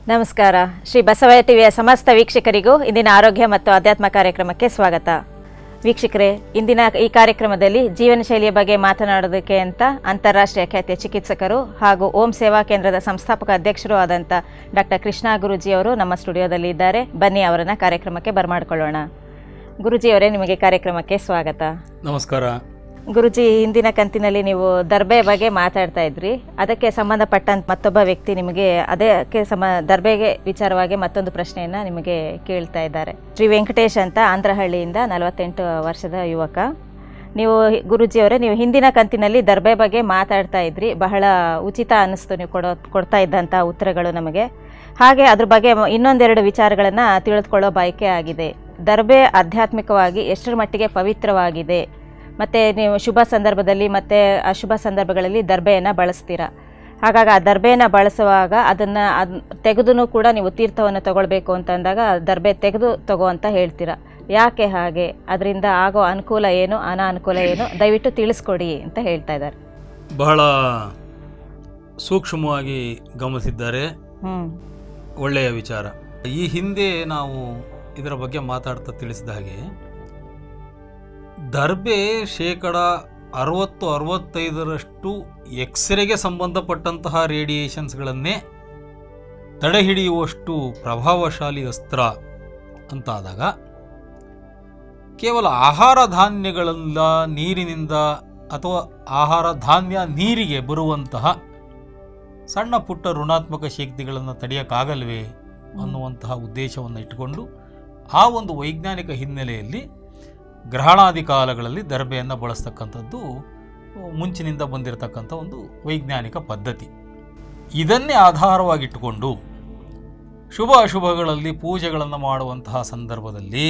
ನಮಸ್ಕಾರ ಶ್ರೀ ಬಸವಯ್ಯ ಟಿವಿಯ ಸಮಸ್ತ ವೀಕ್ಷಕರಿಗೂ ಇಂದಿನ ಆರೋಗ್ಯ ಮತ್ತು ಆಧ್ಯಾತ್ಮ ಕಾರ್ಯಕ್ರಮಕ್ಕೆ ಸ್ವಾಗತ ವೀಕ್ಷಕರೇ ಇಂದಿನ ಈ ಕಾರ್ಯಕ್ರಮದಲ್ಲಿ ಜೀವನ ಶೈಲಿಯ ಬಗ್ಗೆ ಮಾತನಾಡೋದಕ್ಕೆ ಅಂತ ಅಂತಾರಾಷ್ಟ್ರೀಯ ಖ್ಯಾತಿಯ ಚಿಕಿತ್ಸಕರು ಹಾಗೂ ಓಂ ಸೇವಾ ಕೇಂದ್ರದ ಸಂಸ್ಥಾಪಕ ಅಧ್ಯಕ್ಷರು ಆದಂಥ ಡಾಕ್ಟರ್ ಕೃಷ್ಣ ಗುರುಜಿಯವರು ನಮ್ಮ ಸ್ಟುಡಿಯೋದಲ್ಲಿ ಇದ್ದಾರೆ ಬನ್ನಿ ಅವರನ್ನ ಕಾರ್ಯಕ್ರಮಕ್ಕೆ ಬರಮಾಡ್ಕೊಳ್ಳೋಣ ಗುರುಜಿಯವರೇ ನಿಮಗೆ ಕಾರ್ಯಕ್ರಮಕ್ಕೆ ಸ್ವಾಗತ ನಮಸ್ಕಾರ ಗುರುಜಿ ಹಿಂದಿನ ಕಂತಿನಲ್ಲಿ ನೀವು ದರ್ಬೆ ಬಗ್ಗೆ ಮಾತಾಡ್ತಾ ಇದ್ರಿ ಅದಕ್ಕೆ ಸಂಬಂಧಪಟ್ಟಂತ ಮತ್ತೊಬ್ಬ ವ್ಯಕ್ತಿ ನಿಮಗೆ ಅದಕ್ಕೆ ಸಮ ದರ್ಬೆಗೆ ವಿಚಾರವಾಗಿ ಮತ್ತೊಂದು ಪ್ರಶ್ನೆಯನ್ನ ನಿಮಗೆ ಕೇಳ್ತಾ ಇದ್ದಾರೆ ಶ್ರೀ ವೆಂಕಟೇಶ್ ಅಂತ ಆಂಧ್ರಹಳ್ಳಿಯಿಂದ ನಲವತ್ತೆಂಟು ವರ್ಷದ ಯುವಕ ನೀವು ಗುರುಜಿಯವರೇ ನೀವು ಹಿಂದಿನ ಕಂತಿನಲ್ಲಿ ದರ್ಬೆ ಬಗ್ಗೆ ಮಾತಾಡ್ತಾ ಇದ್ರಿ ಬಹಳ ಉಚಿತ ಅನ್ನಿಸ್ತು ನೀವು ಕೊಡೋ ಕೊಡ್ತಾ ಇದ್ದಂಥ ಉತ್ತರಗಳು ನಮಗೆ ಹಾಗೆ ಅದ್ರ ಬಗ್ಗೆ ಮ- ಇನ್ನೊಂದೆರಡು ವಿಚಾರಗಳನ್ನು ತಿಳಿದುಕೊಳ್ಳೋ ಬಯಕೆ ಆಗಿದೆ ದರ್ಬೆ ಆಧ್ಯಾತ್ಮಿಕವಾಗಿ ಎಷ್ಟರ ಮಟ್ಟಿಗೆ ಪವಿತ್ರವಾಗಿದೆ ಮತ್ತು ನೀವು ಶುಭ ಸಂದರ್ಭದಲ್ಲಿ ಮತ್ತು ಅಶುಭ ಸಂದರ್ಭಗಳಲ್ಲಿ ದರ್ಬೆಯನ್ನು ಬಳಸ್ತೀರಾ ಹಾಗಾಗಿ ಆ ದರ್ಬೆಯನ್ನು ಬಳಸುವಾಗ ಅದನ್ನು ಅದ್ ತೆಗೆದು ಕೂಡ ನೀವು ತೀರ್ಥವನ್ನು ತಗೊಳ್ಬೇಕು ಅಂತ ಅಂದಾಗ ದರ್ಬೆ ತೆಗೆದು ತಗೋ ಅಂತ ಹೇಳ್ತೀರಾ ಯಾಕೆ ಹಾಗೆ ಅದರಿಂದ ಆಗೋ ಅನುಕೂಲ ಏನು ಅನಾನುಕೂಲ ಏನು ದಯವಿಟ್ಟು ತಿಳಿಸ್ಕೊಡಿ ಅಂತ ಹೇಳ್ತಾ ಇದ್ದಾರೆ ಬಹಳ ಸೂಕ್ಷ್ಮವಾಗಿ ಗಮನಿಸಿದ್ದಾರೆ ಹ್ಞೂ ಒಳ್ಳೆಯ ವಿಚಾರ ಈ ಹಿಂದೆ ನಾವು ಇದರ ಬಗ್ಗೆ ಮಾತಾಡ್ತಾ ತಿಳಿಸಿದ ಹಾಗೆ ದರ್ಬೆ ಶೇಕಡ ಅರವತ್ತು ಅರವತ್ತೈದರಷ್ಟು ಎಕ್ಸ್ರೇಗೆ ಸಂಬಂಧಪಟ್ಟಂತಹ ರೇಡಿಯೇಷನ್ಸ್ಗಳನ್ನೇ ತಡೆ ಹಿಡಿಯುವಷ್ಟು ಪ್ರಭಾವಶಾಲಿ ಅಸ್ತ್ರ ಅಂತಾದಾಗ ಕೇವಲ ಆಹಾರ ಧಾನ್ಯಗಳಿಂದ ನೀರಿನಿಂದ ಅಥವಾ ಆಹಾರ ಧಾನ್ಯ ನೀರಿಗೆ ಬರುವಂತಹ ಸಣ್ಣ ಪುಟ್ಟ ಋಣಾತ್ಮಕ ಶಕ್ತಿಗಳನ್ನು ತಡೆಯೋಕ್ಕಾಗಲ್ವೇ ಅನ್ನುವಂತಹ ಉದ್ದೇಶವನ್ನು ಇಟ್ಟುಕೊಂಡು ಆ ಒಂದು ವೈಜ್ಞಾನಿಕ ಹಿನ್ನೆಲೆಯಲ್ಲಿ ಗ್ರಹಣಾದಿ ಕಾಲಗಳಲ್ಲಿ ದರ್ಬೆಯನ್ನು ಬಳಸ್ತಕ್ಕಂಥದ್ದು ಮುಂಚಿನಿಂದ ಬಂದಿರತಕ್ಕಂಥ ಒಂದು ವೈಜ್ಞಾನಿಕ ಪದ್ಧತಿ ಇದನ್ನೇ ಆಧಾರವಾಗಿಟ್ಟುಕೊಂಡು ಶುಭ ಅಶುಭಗಳಲ್ಲಿ ಪೂಜೆಗಳನ್ನು ಮಾಡುವಂತಹ ಸಂದರ್ಭದಲ್ಲಿ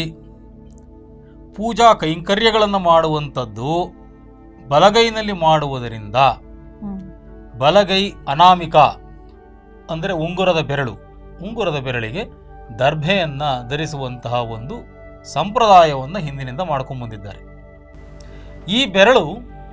ಪೂಜಾ ಕೈಂಕರ್ಯಗಳನ್ನು ಮಾಡುವಂಥದ್ದು ಬಲಗೈನಲ್ಲಿ ಮಾಡುವುದರಿಂದ ಹ್ಞೂ ಬಲಗೈ ಅನಾಮಿಕ ಅಂದರೆ ಉಂಗುರದ ಬೆರಳು ಉಂಗುರದ ಬೆರಳಿಗೆ ದರ್ಭೆಯನ್ನು ಧರಿಸುವಂತಹ ಒಂದು ಸಂಪ್ರದಾಯವನ್ನು ಹಿಂದಿನಿಂದ ಮಾಡ್ಕೊಂಬಂದಿದ್ದಾರೆ ಈ ಬೆರಳು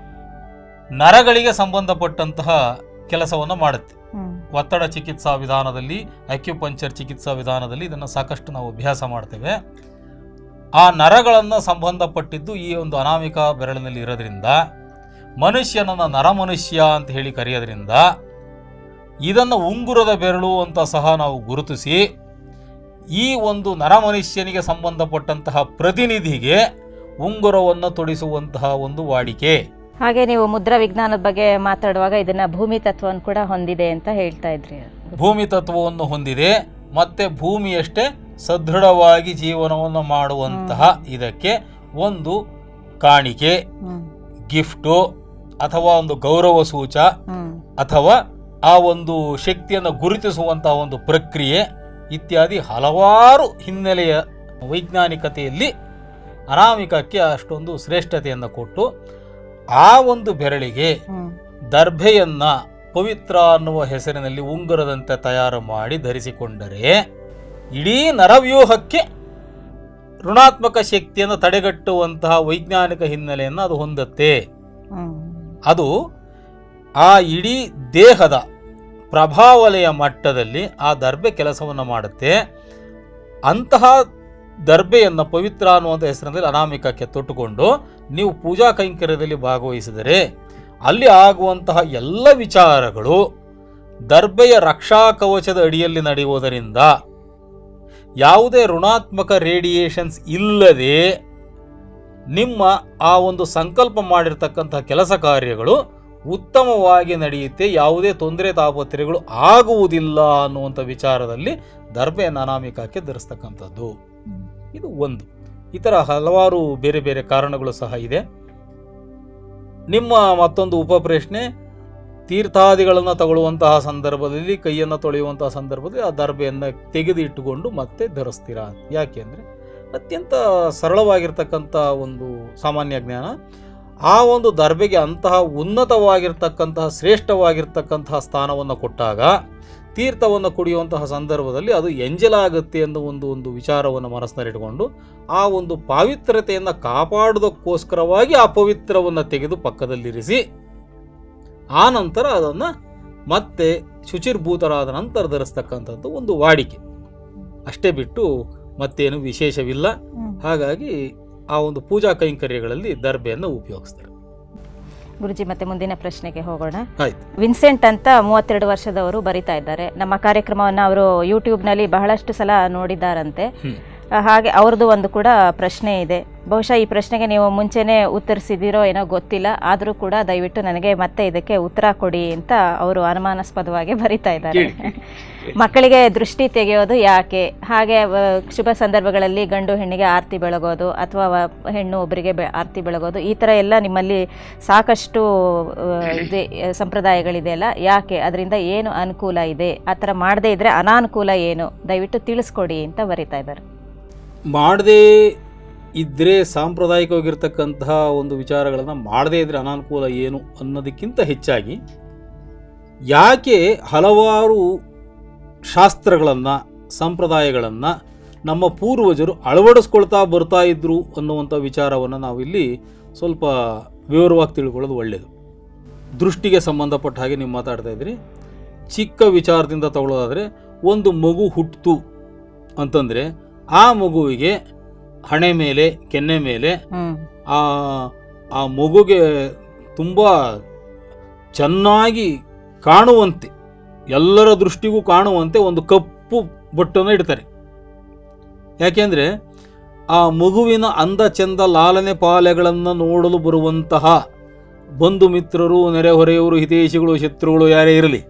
ನರಗಳಿಗೆ ಸಂಬಂಧಪಟ್ಟಂತಹ ಕೆಲಸವನ್ನು ಮಾಡುತ್ತೆ ಹ್ಞೂ ಒತ್ತಡ ಚಿಕಿತ್ಸಾ ವಿಧಾನದಲ್ಲಿ ಅಕ್ಯುಪಂಚರ್ ಚಿಕಿತ್ಸಾ ವಿಧಾನದಲ್ಲಿ ಇದನ್ನು ಸಾಕಷ್ಟು ನಾವು ಅಭ್ಯಾಸ ಮಾಡ್ತೇವೆ ಆ ನರಗಳನ್ನು ಸಂಬಂಧಪಟ್ಟಿದ್ದು ಈ ಒಂದು ಅನಾಮಿಕ ಬೆರಳಿನಲ್ಲಿ ಇರೋದ್ರಿಂದ ಮನುಷ್ಯನನ್ನು ನರಮನುಷ್ಯ ಅಂತ ಹೇಳಿ ಕರೆಯೋದ್ರಿಂದ ಇದನ್ನು ಉಂಗುರದ ಬೆರಳು ಅಂತ ಸಹ ನಾವು ಗುರುತಿಸಿ ಈ ಒಂದು ನರಮನುಷ್ಯನಿಗೆ ಸಂಬಂಧಪಟ್ಟಂತಹ ಪ್ರತಿನಿಧಿಗೆ ಉಂಗುರವನ್ನು ತೊಡಿಸುವಂತಹ ಒಂದು ವಾಡಿಕೆ ಹಾಗೆ ನೀವು ಮುದ್ರಾ ವಿಜ್ಞಾನದ ಬಗ್ಗೆ ಮಾತಾಡುವಾಗ ಇದನ್ನ ಭೂಮಿ ತತ್ವವನ್ನು ಕೂಡ ಹೊಂದಿದೆ ಅಂತ ಹೇಳ್ತಾ ಇದ್ರಿ ಭೂಮಿ ತತ್ವವನ್ನು ಹೊಂದಿದೆ ಮತ್ತೆ ಭೂಮಿಯಷ್ಟೇ ಸದೃಢವಾಗಿ ಜೀವನವನ್ನು ಮಾಡುವಂತಹ ಇದಕ್ಕೆ ಒಂದು ಕಾಣಿಕೆ ಹ್ಞೂ ಗಿಫ್ಟು ಅಥವಾ ಒಂದು ಗೌರವ ಸೂಚ ಹ್ಞೂ ಅಥವಾ ಆ ಒಂದು ಶಕ್ತಿಯನ್ನು ಗುರುತಿಸುವಂತಹ ಒಂದು ಪ್ರಕ್ರಿಯೆ ಇತ್ಯಾದಿ ಹಲವಾರು ಹಿನ್ನೆಲೆಯ ವೈಜ್ಞಾನಿಕತೆಯಲ್ಲಿ ಅನಾಮಿಕಕ್ಕೆ ಅಷ್ಟೊಂದು ಶ್ರೇಷ್ಠತೆಯನ್ನು ಕೊಟ್ಟು ಆ ಒಂದು ಬೆರಳಿಗೆ ಹ್ಞೂ ದರ್ಭೆಯನ್ನ ಪವಿತ್ರ ಅನ್ನುವ ಹೆಸರಿನಲ್ಲಿ ಉಂಗುರದಂತೆ ತಯಾರು ಮಾಡಿ ಧರಿಸಿಕೊಂಡರೆ ಇಡೀ ನರವ್ಯೂಹಕ್ಕೆ ಋಣಾತ್ಮಕ ಶಕ್ತಿಯನ್ನು ತಡೆಗಟ್ಟುವಂತಹ ವೈಜ್ಞಾನಿಕ ಹಿನ್ನೆಲೆಯನ್ನು ಅದು ಹೊಂದುತ್ತೆ ಹ್ಞೂ ಅದು ಆ ಇಡೀ ದೇಹದ ಪ್ರಭಾವಲೆಯ ಮಟ್ಟದಲ್ಲಿ ಆ ದರ್ಬೆ ಕೆಲಸವನ್ನು ಮಾಡುತ್ತೆ ಅಂತಹ ದರ್ಬೆಯನ್ನು ಪವಿತ್ರ ಅನ್ನುವಂಥ ಹೆಸರಿನಲ್ಲಿ ಅನಾಮಿಕಕ್ಕೆ ತೊಟ್ಟುಕೊಂಡು ನೀವು ಪೂಜಾ ಕೈಂಕರ್ಯದಲ್ಲಿ ಭಾಗವಹಿಸಿದರೆ ಅಲ್ಲಿ ಆಗುವಂತಹ ಎಲ್ಲ ವಿಚಾರಗಳು ದರ್ಬೆಯ ರಕ್ಷಾ ಕವಚದ ಅಡಿಯಲ್ಲಿ ನಡೆಯುವುದರಿಂದ ಯಾವುದೇ ಋಣಾತ್ಮಕ ರೇಡಿಯೇಷನ್ಸ್ ಇಲ್ಲದೆ ನಿಮ್ಮ ಆ ಒಂದು ಸಂಕಲ್ಪ ಮಾಡಿರ್ತಕ್ಕಂತಹ ಕೆಲಸ ಕಾರ್ಯಗಳು ಉತ್ತಮವಾಗಿ ನಡೆಯುತ್ತೆ ಯಾವುದೇ ತೊಂದರೆ ತಾಪತ್ರೆಗಳು ಆಗುವುದಿಲ್ಲ ಅನ್ನುವಂಥ ವಿಚಾರದಲ್ಲಿ ದರ್ಬೆಯನ್ನು ಅನಾಮಿಕಕ್ಕೆ ಧರಿಸ್ತಕ್ಕಂಥದ್ದು ಇದು ಒಂದು ಇತರ ಹಲವಾರು ಬೇರೆ ಬೇರೆ ಕಾರಣಗಳು ಸಹ ಇದೆ ನಿಮ್ಮ ಮತ್ತೊಂದು ಉಪಪ್ರಶ್ನೆ ತೀರ್ಥಾದಿಗಳನ್ನು ತಗೊಳ್ಳುವಂತಹ ಸಂದರ್ಭದಲ್ಲಿ ಕೈಯನ್ನು ತೊಳೆಯುವಂತಹ ಸಂದರ್ಭದಲ್ಲಿ ಆ ದರ್ಬೆಯನ್ನು ತೆಗೆದು ಇಟ್ಟುಕೊಂಡು ಮತ್ತೆ ಧರಿಸ್ತೀರಾ ಯಾಕೆ ಅಂದರೆ ಅತ್ಯಂತ ಸರಳವಾಗಿರ್ತಕ್ಕಂಥ ಒಂದು ಸಾಮಾನ್ಯ ಜ್ಞಾನ ಆ ಒಂದು ದರ್ಬೆಗೆ ಅಂತಹ ಉನ್ನತವಾಗಿರ್ತಕ್ಕಂತಹ ಶ್ರೇಷ್ಠವಾಗಿರ್ತಕ್ಕಂತಹ ಸ್ಥಾನವನ್ನು ಕೊಟ್ಟಾಗ ತೀರ್ಥವನ್ನು ಕುಡಿಯುವಂತಹ ಸಂದರ್ಭದಲ್ಲಿ ಅದು ಎಂಜಲಾಗುತ್ತೆ ಅನ್ನೋ ಒಂದು ಒಂದು ವಿಚಾರವನ್ನು ಮನಸ್ಸಿನಲ್ಲಿಟ್ಕೊಂಡು ಆ ಒಂದು ಪಾವಿತ್ರತೆಯನ್ನು ಕಾಪಾಡೋದಕ್ಕೋಸ್ಕರವಾಗಿ ಆ ಪವಿತ್ರವನ್ನು ತೆಗೆದು ಪಕ್ಕದಲ್ಲಿರಿಸಿ ಆ ನಂತರ ಅದನ್ನು ಮತ್ತೆ ಶುಚಿರ್ಭೂತರಾದ ನಂತರ ಧರಿಸ್ತಕ್ಕಂಥದ್ದು ಒಂದು ವಾಡಿಕೆ ಅಷ್ಟೇ ಬಿಟ್ಟು ಮತ್ತೇನು ವಿಶೇಷವಿಲ್ಲ ಹ್ಮ್. ಹಾಗಾಗಿ ಆ ಒಂದು ಪೂಜಾ ಕೈಂಕರ್ಯಗಳಲ್ಲಿ ದರ್ಬೆಯನ್ನು ಉಪಯೋಗಿಸ್ತಾರೆ ಗುರುಜಿ ಮತ್ತೆ ಮುಂದಿನ ಪ್ರಶ್ನೆಗೆ ಹೋಗೋಣ ಆಯ್ತು ವಿನ್ಸೆಂಟ್ ಅಂತ ಮೂವತ್ತೆರಡು ವರ್ಷದವರು ಬರಿತಾ ಇದ್ದಾರೆ ನಮ್ಮ ಕಾರ್ಯಕ್ರಮವನ್ನು ಅವರು ಯೂಟ್ಯೂಬ್ನಲ್ಲಿ ಬಹಳಷ್ಟು ಸಲ ನೋಡಿದ್ದಾರಂತೆ ಹ್ಮ್. ಆ, ಹಾಗೆ ಅವ್ರದ್ದು ಒಂದು ಕೂಡ ಪ್ರಶ್ನೆ ಇದೆ ಬಹುಶಃ ಈ ಪ್ರಶ್ನೆಗೆ ನೀವು ಮುಂಚೆನೇ ಉತ್ತರಿಸಿದಿರೋ ಏನೋ ಗೊತ್ತಿಲ್ಲ ಆದರೂ ಕೂಡ ದಯವಿಟ್ಟು ನನಗೆ ಮತ್ತೆ ಇದಕ್ಕೆ ಉತ್ತರ ಕೊಡಿ ಅಂತ ಅವರು ಅನುಮಾನಾಸ್ಪದವಾಗಿ ಬರಿತಾ ಇದ್ದಾರೆ ಕೇಳಿ. ಮಕ್ಕಳಿಗೆ ದೃಷ್ಟಿ ತೆಗೆಯೋದು ಯಾಕೆ ಹಾಗೆ ಆ, ಶುಭ ಸಂದರ್ಭಗಳಲ್ಲಿ ಗಂಡು ಹೆಣ್ಣಿಗೆ ಆರತಿ ಬೆಳಗೋದು ಅಥವಾ ವ- ಹೆಣ್ಣು ಒಬ್ಬರಿಗೆ ಬೆ ಆರತಿ ಬೆಳಗೋದು ಈ ಥರ ಎಲ್ಲ ನಿಮ್ಮಲ್ಲಿ ಸಾಕಷ್ಟು ಆ, ಇದೆ ಸಂಪ್ರದಾಯಗಳಿದೆಯಲ್ಲ ಯಾಕೆ ಅದರಿಂದ ಏನು ಅನುಕೂಲ ಇದೆ ಆ ಥರ ಮಾಡದೇ ಇದ್ದರೆ ಅನಾನುಕೂಲ ಏನು ದಯವಿಟ್ಟು ತಿಳಿಸ್ಕೊಡಿ ಅಂತ ಬರಿತಾ ಇದ್ದಾರೆ ಮಾಡದೇ ಇದ್ದರೆ ಸಾಂಪ್ರದಾಯಿಕವಾಗಿರ್ತಕ್ಕಂತಹ ಒಂದು ವಿಚಾರಗಳನ್ನು ಮಾಡದೇ ಇದ್ದರೆ ಅನಾನುಕೂಲ ಏನು ಅನ್ನೋದಕ್ಕಿಂತ ಹೆಚ್ಚಾಗಿ ಯಾಕೆ ಹಲವಾರು ಶಾಸ್ತ್ರಗಳನ್ನು ಸಂಪ್ರದಾಯಗಳನ್ನು ನಮ್ಮ ಪೂರ್ವಜರು ಅಳವಡಿಸ್ಕೊಳ್ತಾ ಬರ್ತಾ ಇದ್ರು ಅನ್ನುವಂಥ ವಿಚಾರವನ್ನು ನಾವಿಲ್ಲಿ ಸ್ವಲ್ಪ ವಿವರವಾಗಿ ತಿಳ್ಕೊಳ್ಳೋದು ಒಳ್ಳೆಯದು ದೃಷ್ಟಿಗೆ ಸಂಬಂಧಪಟ್ಟ ಹಾಗೆ ನೀವು ಮಾತಾಡ್ತಾ ಇದ್ರಿ ಚಿಕ್ಕ ವಿಚಾರದಿಂದ ತಗೊಳ್ಳೋದಾದರೆ ಒಂದು ಮಗು ಹುಟ್ಟಿತು ಅಂತಂದರೆ ಆ ಮಗುವಿಗೆ ಹಣೆ ಮೇಲೆ ಕೆನ್ನೆ ಮೇಲೆ ಹ್ಮ್ ಆ ಆ ಮಗುಗೆ ತುಂಬ ಚೆನ್ನಾಗಿ ಕಾಣುವಂತೆ ಎಲ್ಲರ ದೃಷ್ಟಿಗೂ ಕಾಣುವಂತೆ ಒಂದು ಕಪ್ಪು ಬೊಟ್ಟನ್ನು ಇಡ್ತಾರೆ ಯಾಕೆಂದರೆ ಆ ಮಗುವಿನ ಅಂದ ಚಂದ ಲಾಲನೆ ಪಾಲೆಗಳನ್ನು ನೋಡಲು ಬರುವಂತಹ ಬಂಧು ಮಿತ್ರರು ನೆರೆಹೊರೆಯವರು ಹಿತೈಷಿಗಳು ಶತ್ರುಗಳು ಯಾರೇ ಇರಲಿ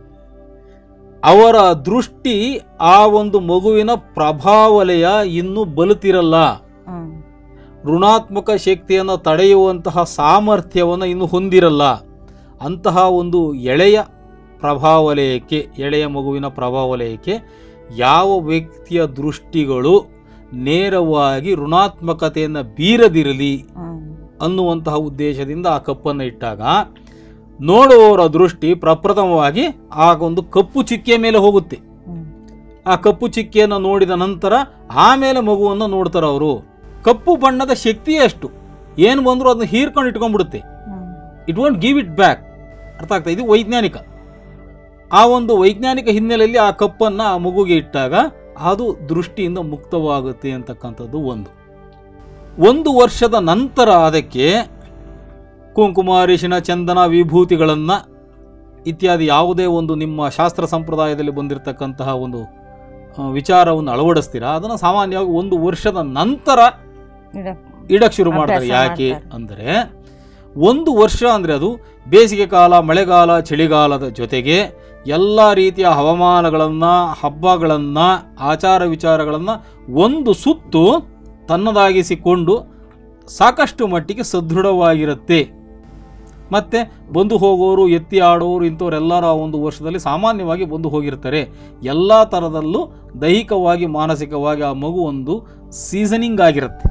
ಅವರ ದೃಷ್ಟಿ ಆ ಒಂದು ಮಗುವಿನ ಪ್ರಭಾವಲಯ ಇನ್ನೂ ಬಲುತ್ತಿರಲ್ಲ ಹ್ಮ್ ಋಣಾತ್ಮಕ ಶಕ್ತಿಯನ್ನು ತಡೆಯುವಂತಹ ಸಾಮರ್ಥ್ಯವನ್ನು ಇನ್ನು ಹೊಂದಿರಲ್ಲ ಅಂತಹ ಒಂದು ಎಳೆಯ ಪ್ರಭಾವಲಯಕ್ಕೆ ಎಳೆಯ ಮಗುವಿನ ಪ್ರಭಾವಲಯಕ್ಕೆ ಯಾವ ವ್ಯಕ್ತಿಯ ದೃಷ್ಟಿಗಳು ನೇರವಾಗಿ ಋಣಾತ್ಮಕತೆಯನ್ನು ಬೀರದಿರಲಿ ಹ್ಮ್ ಅನ್ನುವಂತಹ ಉದ್ದೇಶದಿಂದ ಆ ಕಪ್ಪನ್ನು ಇಟ್ಟಾಗ ನೋಡುವವರ ದೃಷ್ಟಿ ಪ್ರಪ್ರಥಮವಾಗಿ ಆ ಒಂದು ಕಪ್ಪು ಚಿಕ್ಕೆಯ ಮೇಲೆ ಹೋಗುತ್ತೆ ಹ್ಮ್ ಆ ಕಪ್ಪು ಚಿಕ್ಕಿಯನ್ನು ನೋಡಿದ ನಂತರ ಆಮೇಲೆ ಮಗುವನ್ನು ನೋಡ್ತಾರೆ ಅವರು ಕಪ್ಪು ಬಣ್ಣದ ಶಕ್ತಿ ಅಷ್ಟು ಏನು ಬಂದರೂ ಅದನ್ನ ಹೀರ್ಕೊಂಡು ಇಟ್ಕೊಂಡ್ಬಿಡುತ್ತೆ hmm it won't give it back ಅರ್ಥ ಆಗ್ತಾ ಇದು ವೈಜ್ಞಾನಿಕ ಆ ಒಂದು ವೈಜ್ಞಾನಿಕ ಹಿನ್ನೆಲೆಯಲ್ಲಿ ಆ ಕಪ್ಪನ್ನು ಆ ಮಗುಗೆ ಇಟ್ಟಾಗ ಅದು ದೃಷ್ಟಿಯಿಂದ ಮುಕ್ತವಾಗುತ್ತೆ ಅಂತಕ್ಕಂಥದ್ದು ಒಂದು ಒಂದು ವರ್ಷದ ನಂತರ ಅದಕ್ಕೆ ಕುಂಕುಮ ಅರಿಶಿನ ಚಂದನ ವಿಭೂತಿಗಳನ್ನು ಇತ್ಯಾದಿ ಯಾವುದೇ ಒಂದು ನಿಮ್ಮ ಶಾಸ್ತ್ರ ಸಂಪ್ರದಾಯದಲ್ಲಿ ಬಂದಿರತಕ್ಕಂತಹ ಒಂದು ಆ, ವಿಚಾರವನ್ನು ಅಳವಡಿಸ್ತೀರಾ ಅದನ್ನು ಸಾಮಾನ್ಯವಾಗಿ ಒಂದು ವರ್ಷದ ನಂತರ ಇಡ- ಇಡಕ್ಕೆ ಶುರು ಮಾಡ್ತಾರೆ ಅಭ್ಯಾಸ ಯಾಕೆ ಮಾಡ್ತಾರೆ. ಅಂದರೆ ಒಂದು ವರ್ಷ ಅಂದರೆ ಅದು ಬೇಸಿಗೆ ಕಾಲ ಮಳೆಗಾಲ ಚಳಿಗಾಲದ ಜೊತೆಗೆ ಎಲ್ಲ ರೀತಿಯ ಹವಾಮಾನಗಳನ್ನು ಹಬ್ಬಗಳನ್ನು ಆಚಾರ ವಿಚಾರಗಳನ್ನು ಒಂದು ಸುತ್ತು ತನ್ನದಾಗಿಸಿಕೊಂಡು ಸಾಕಷ್ಟು ಮಟ್ಟಿಗೆ ಸದೃಢವಾಗಿರುತ್ತೆ ಮತ್ತು ಬಂದು ಹೋಗೋರು ಎತ್ತಿ ಆಡೋರು ಇಂಥವರೆಲ್ಲರ ಆ ಒಂದು ವರ್ಷದಲ್ಲಿ ಸಾಮಾನ್ಯವಾಗಿ ಬಂದು ಹೋಗಿರ್ತಾರೆ ಎಲ್ಲ ಥರದಲ್ಲೂ ದೈಹಿಕವಾಗಿ ಮಾನಸಿಕವಾಗಿ ಆ ಮಗು ಒಂದು ಸೀಸನಿಂಗ್ ಆಗಿರುತ್ತೆ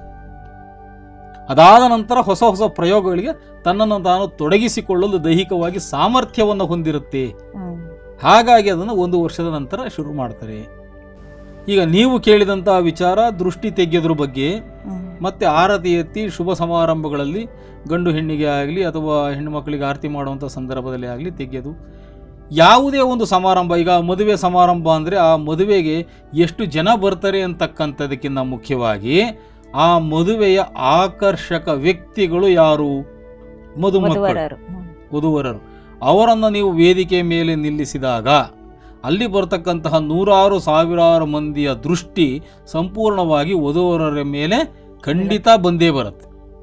ಅದಾದ ನಂತರ ಹೊಸ ಹೊಸ ಪ್ರಯೋಗಗಳಿಗೆ ತನ್ನನ್ನು ತಾನು ತೊಡಗಿಸಿಕೊಳ್ಳಲು ದೈಹಿಕವಾಗಿ ಸಾಮರ್ಥ್ಯವನ್ನು ಹೊಂದಿರುತ್ತೆ ಹ್ಮ್ ಹಾಗಾಗಿ ಅದನ್ನು ಒಂದು ವರ್ಷದ ನಂತರ ಶುರು ಮಾಡ್ತಾರೆ ಈಗ ನೀವು ಕೇಳಿದಂತಹ ವಿಚಾರ ದೃಷ್ಟಿ ತೆಗೆಯೋದ್ರ ಬಗ್ಗೆ ಹ್ಮ್ ಮತ್ತೆ ಆರತಿ ಎತ್ತಿ ಶುಭ ಸಮಾರಂಭಗಳಲ್ಲಿ ಗಂಡು ಹೆಣ್ಣಿಗೆ ಆಗಲಿ ಅಥವಾ ಹೆಣ್ಣು ಮಕ್ಕಳಿಗೆ ಆರತಿ ಮಾಡುವಂಥ ಸಂದರ್ಭದಲ್ಲಿ ಆಗಲಿ ತೆಗೆಯೋದು ಯಾವುದೇ ಒಂದು ಸಮಾರಂಭ ಈಗ ಮದುವೆ ಸಮಾರಂಭ ಅಂದರೆ ಆ ಮದುವೆಗೆ ಎಷ್ಟು ಜನ ಬರ್ತಾರೆ ಅಂತಕ್ಕಂಥದಕ್ಕಿಂತ ಮುಖ್ಯವಾಗಿ ಆ ಮದುವೆಯ ಆಕರ್ಷಕ ವ್ಯಕ್ತಿಗಳು ಯಾರು ಮದುಮಕ್ಕಳು ವಧುವರರು ಹ್ಮ್. ವಧುವರರು ಅವರನ್ನು ನೀವು ವೇದಿಕೆ ಮೇಲೆ ನಿಲ್ಲಿಸಿದಾಗ ಅಲ್ಲಿ ಬರ್ತಕ್ಕಂತಹ ನೂರಾರು ಸಾವಿರಾರು ಮಂದಿಯ ದೃಷ್ಟಿ ಸಂಪೂರ್ಣವಾಗಿ ವಧುವರರ ಮೇಲೆ ಖಂಡಿತ ಬಂದೇ ಬರುತ್ತೆ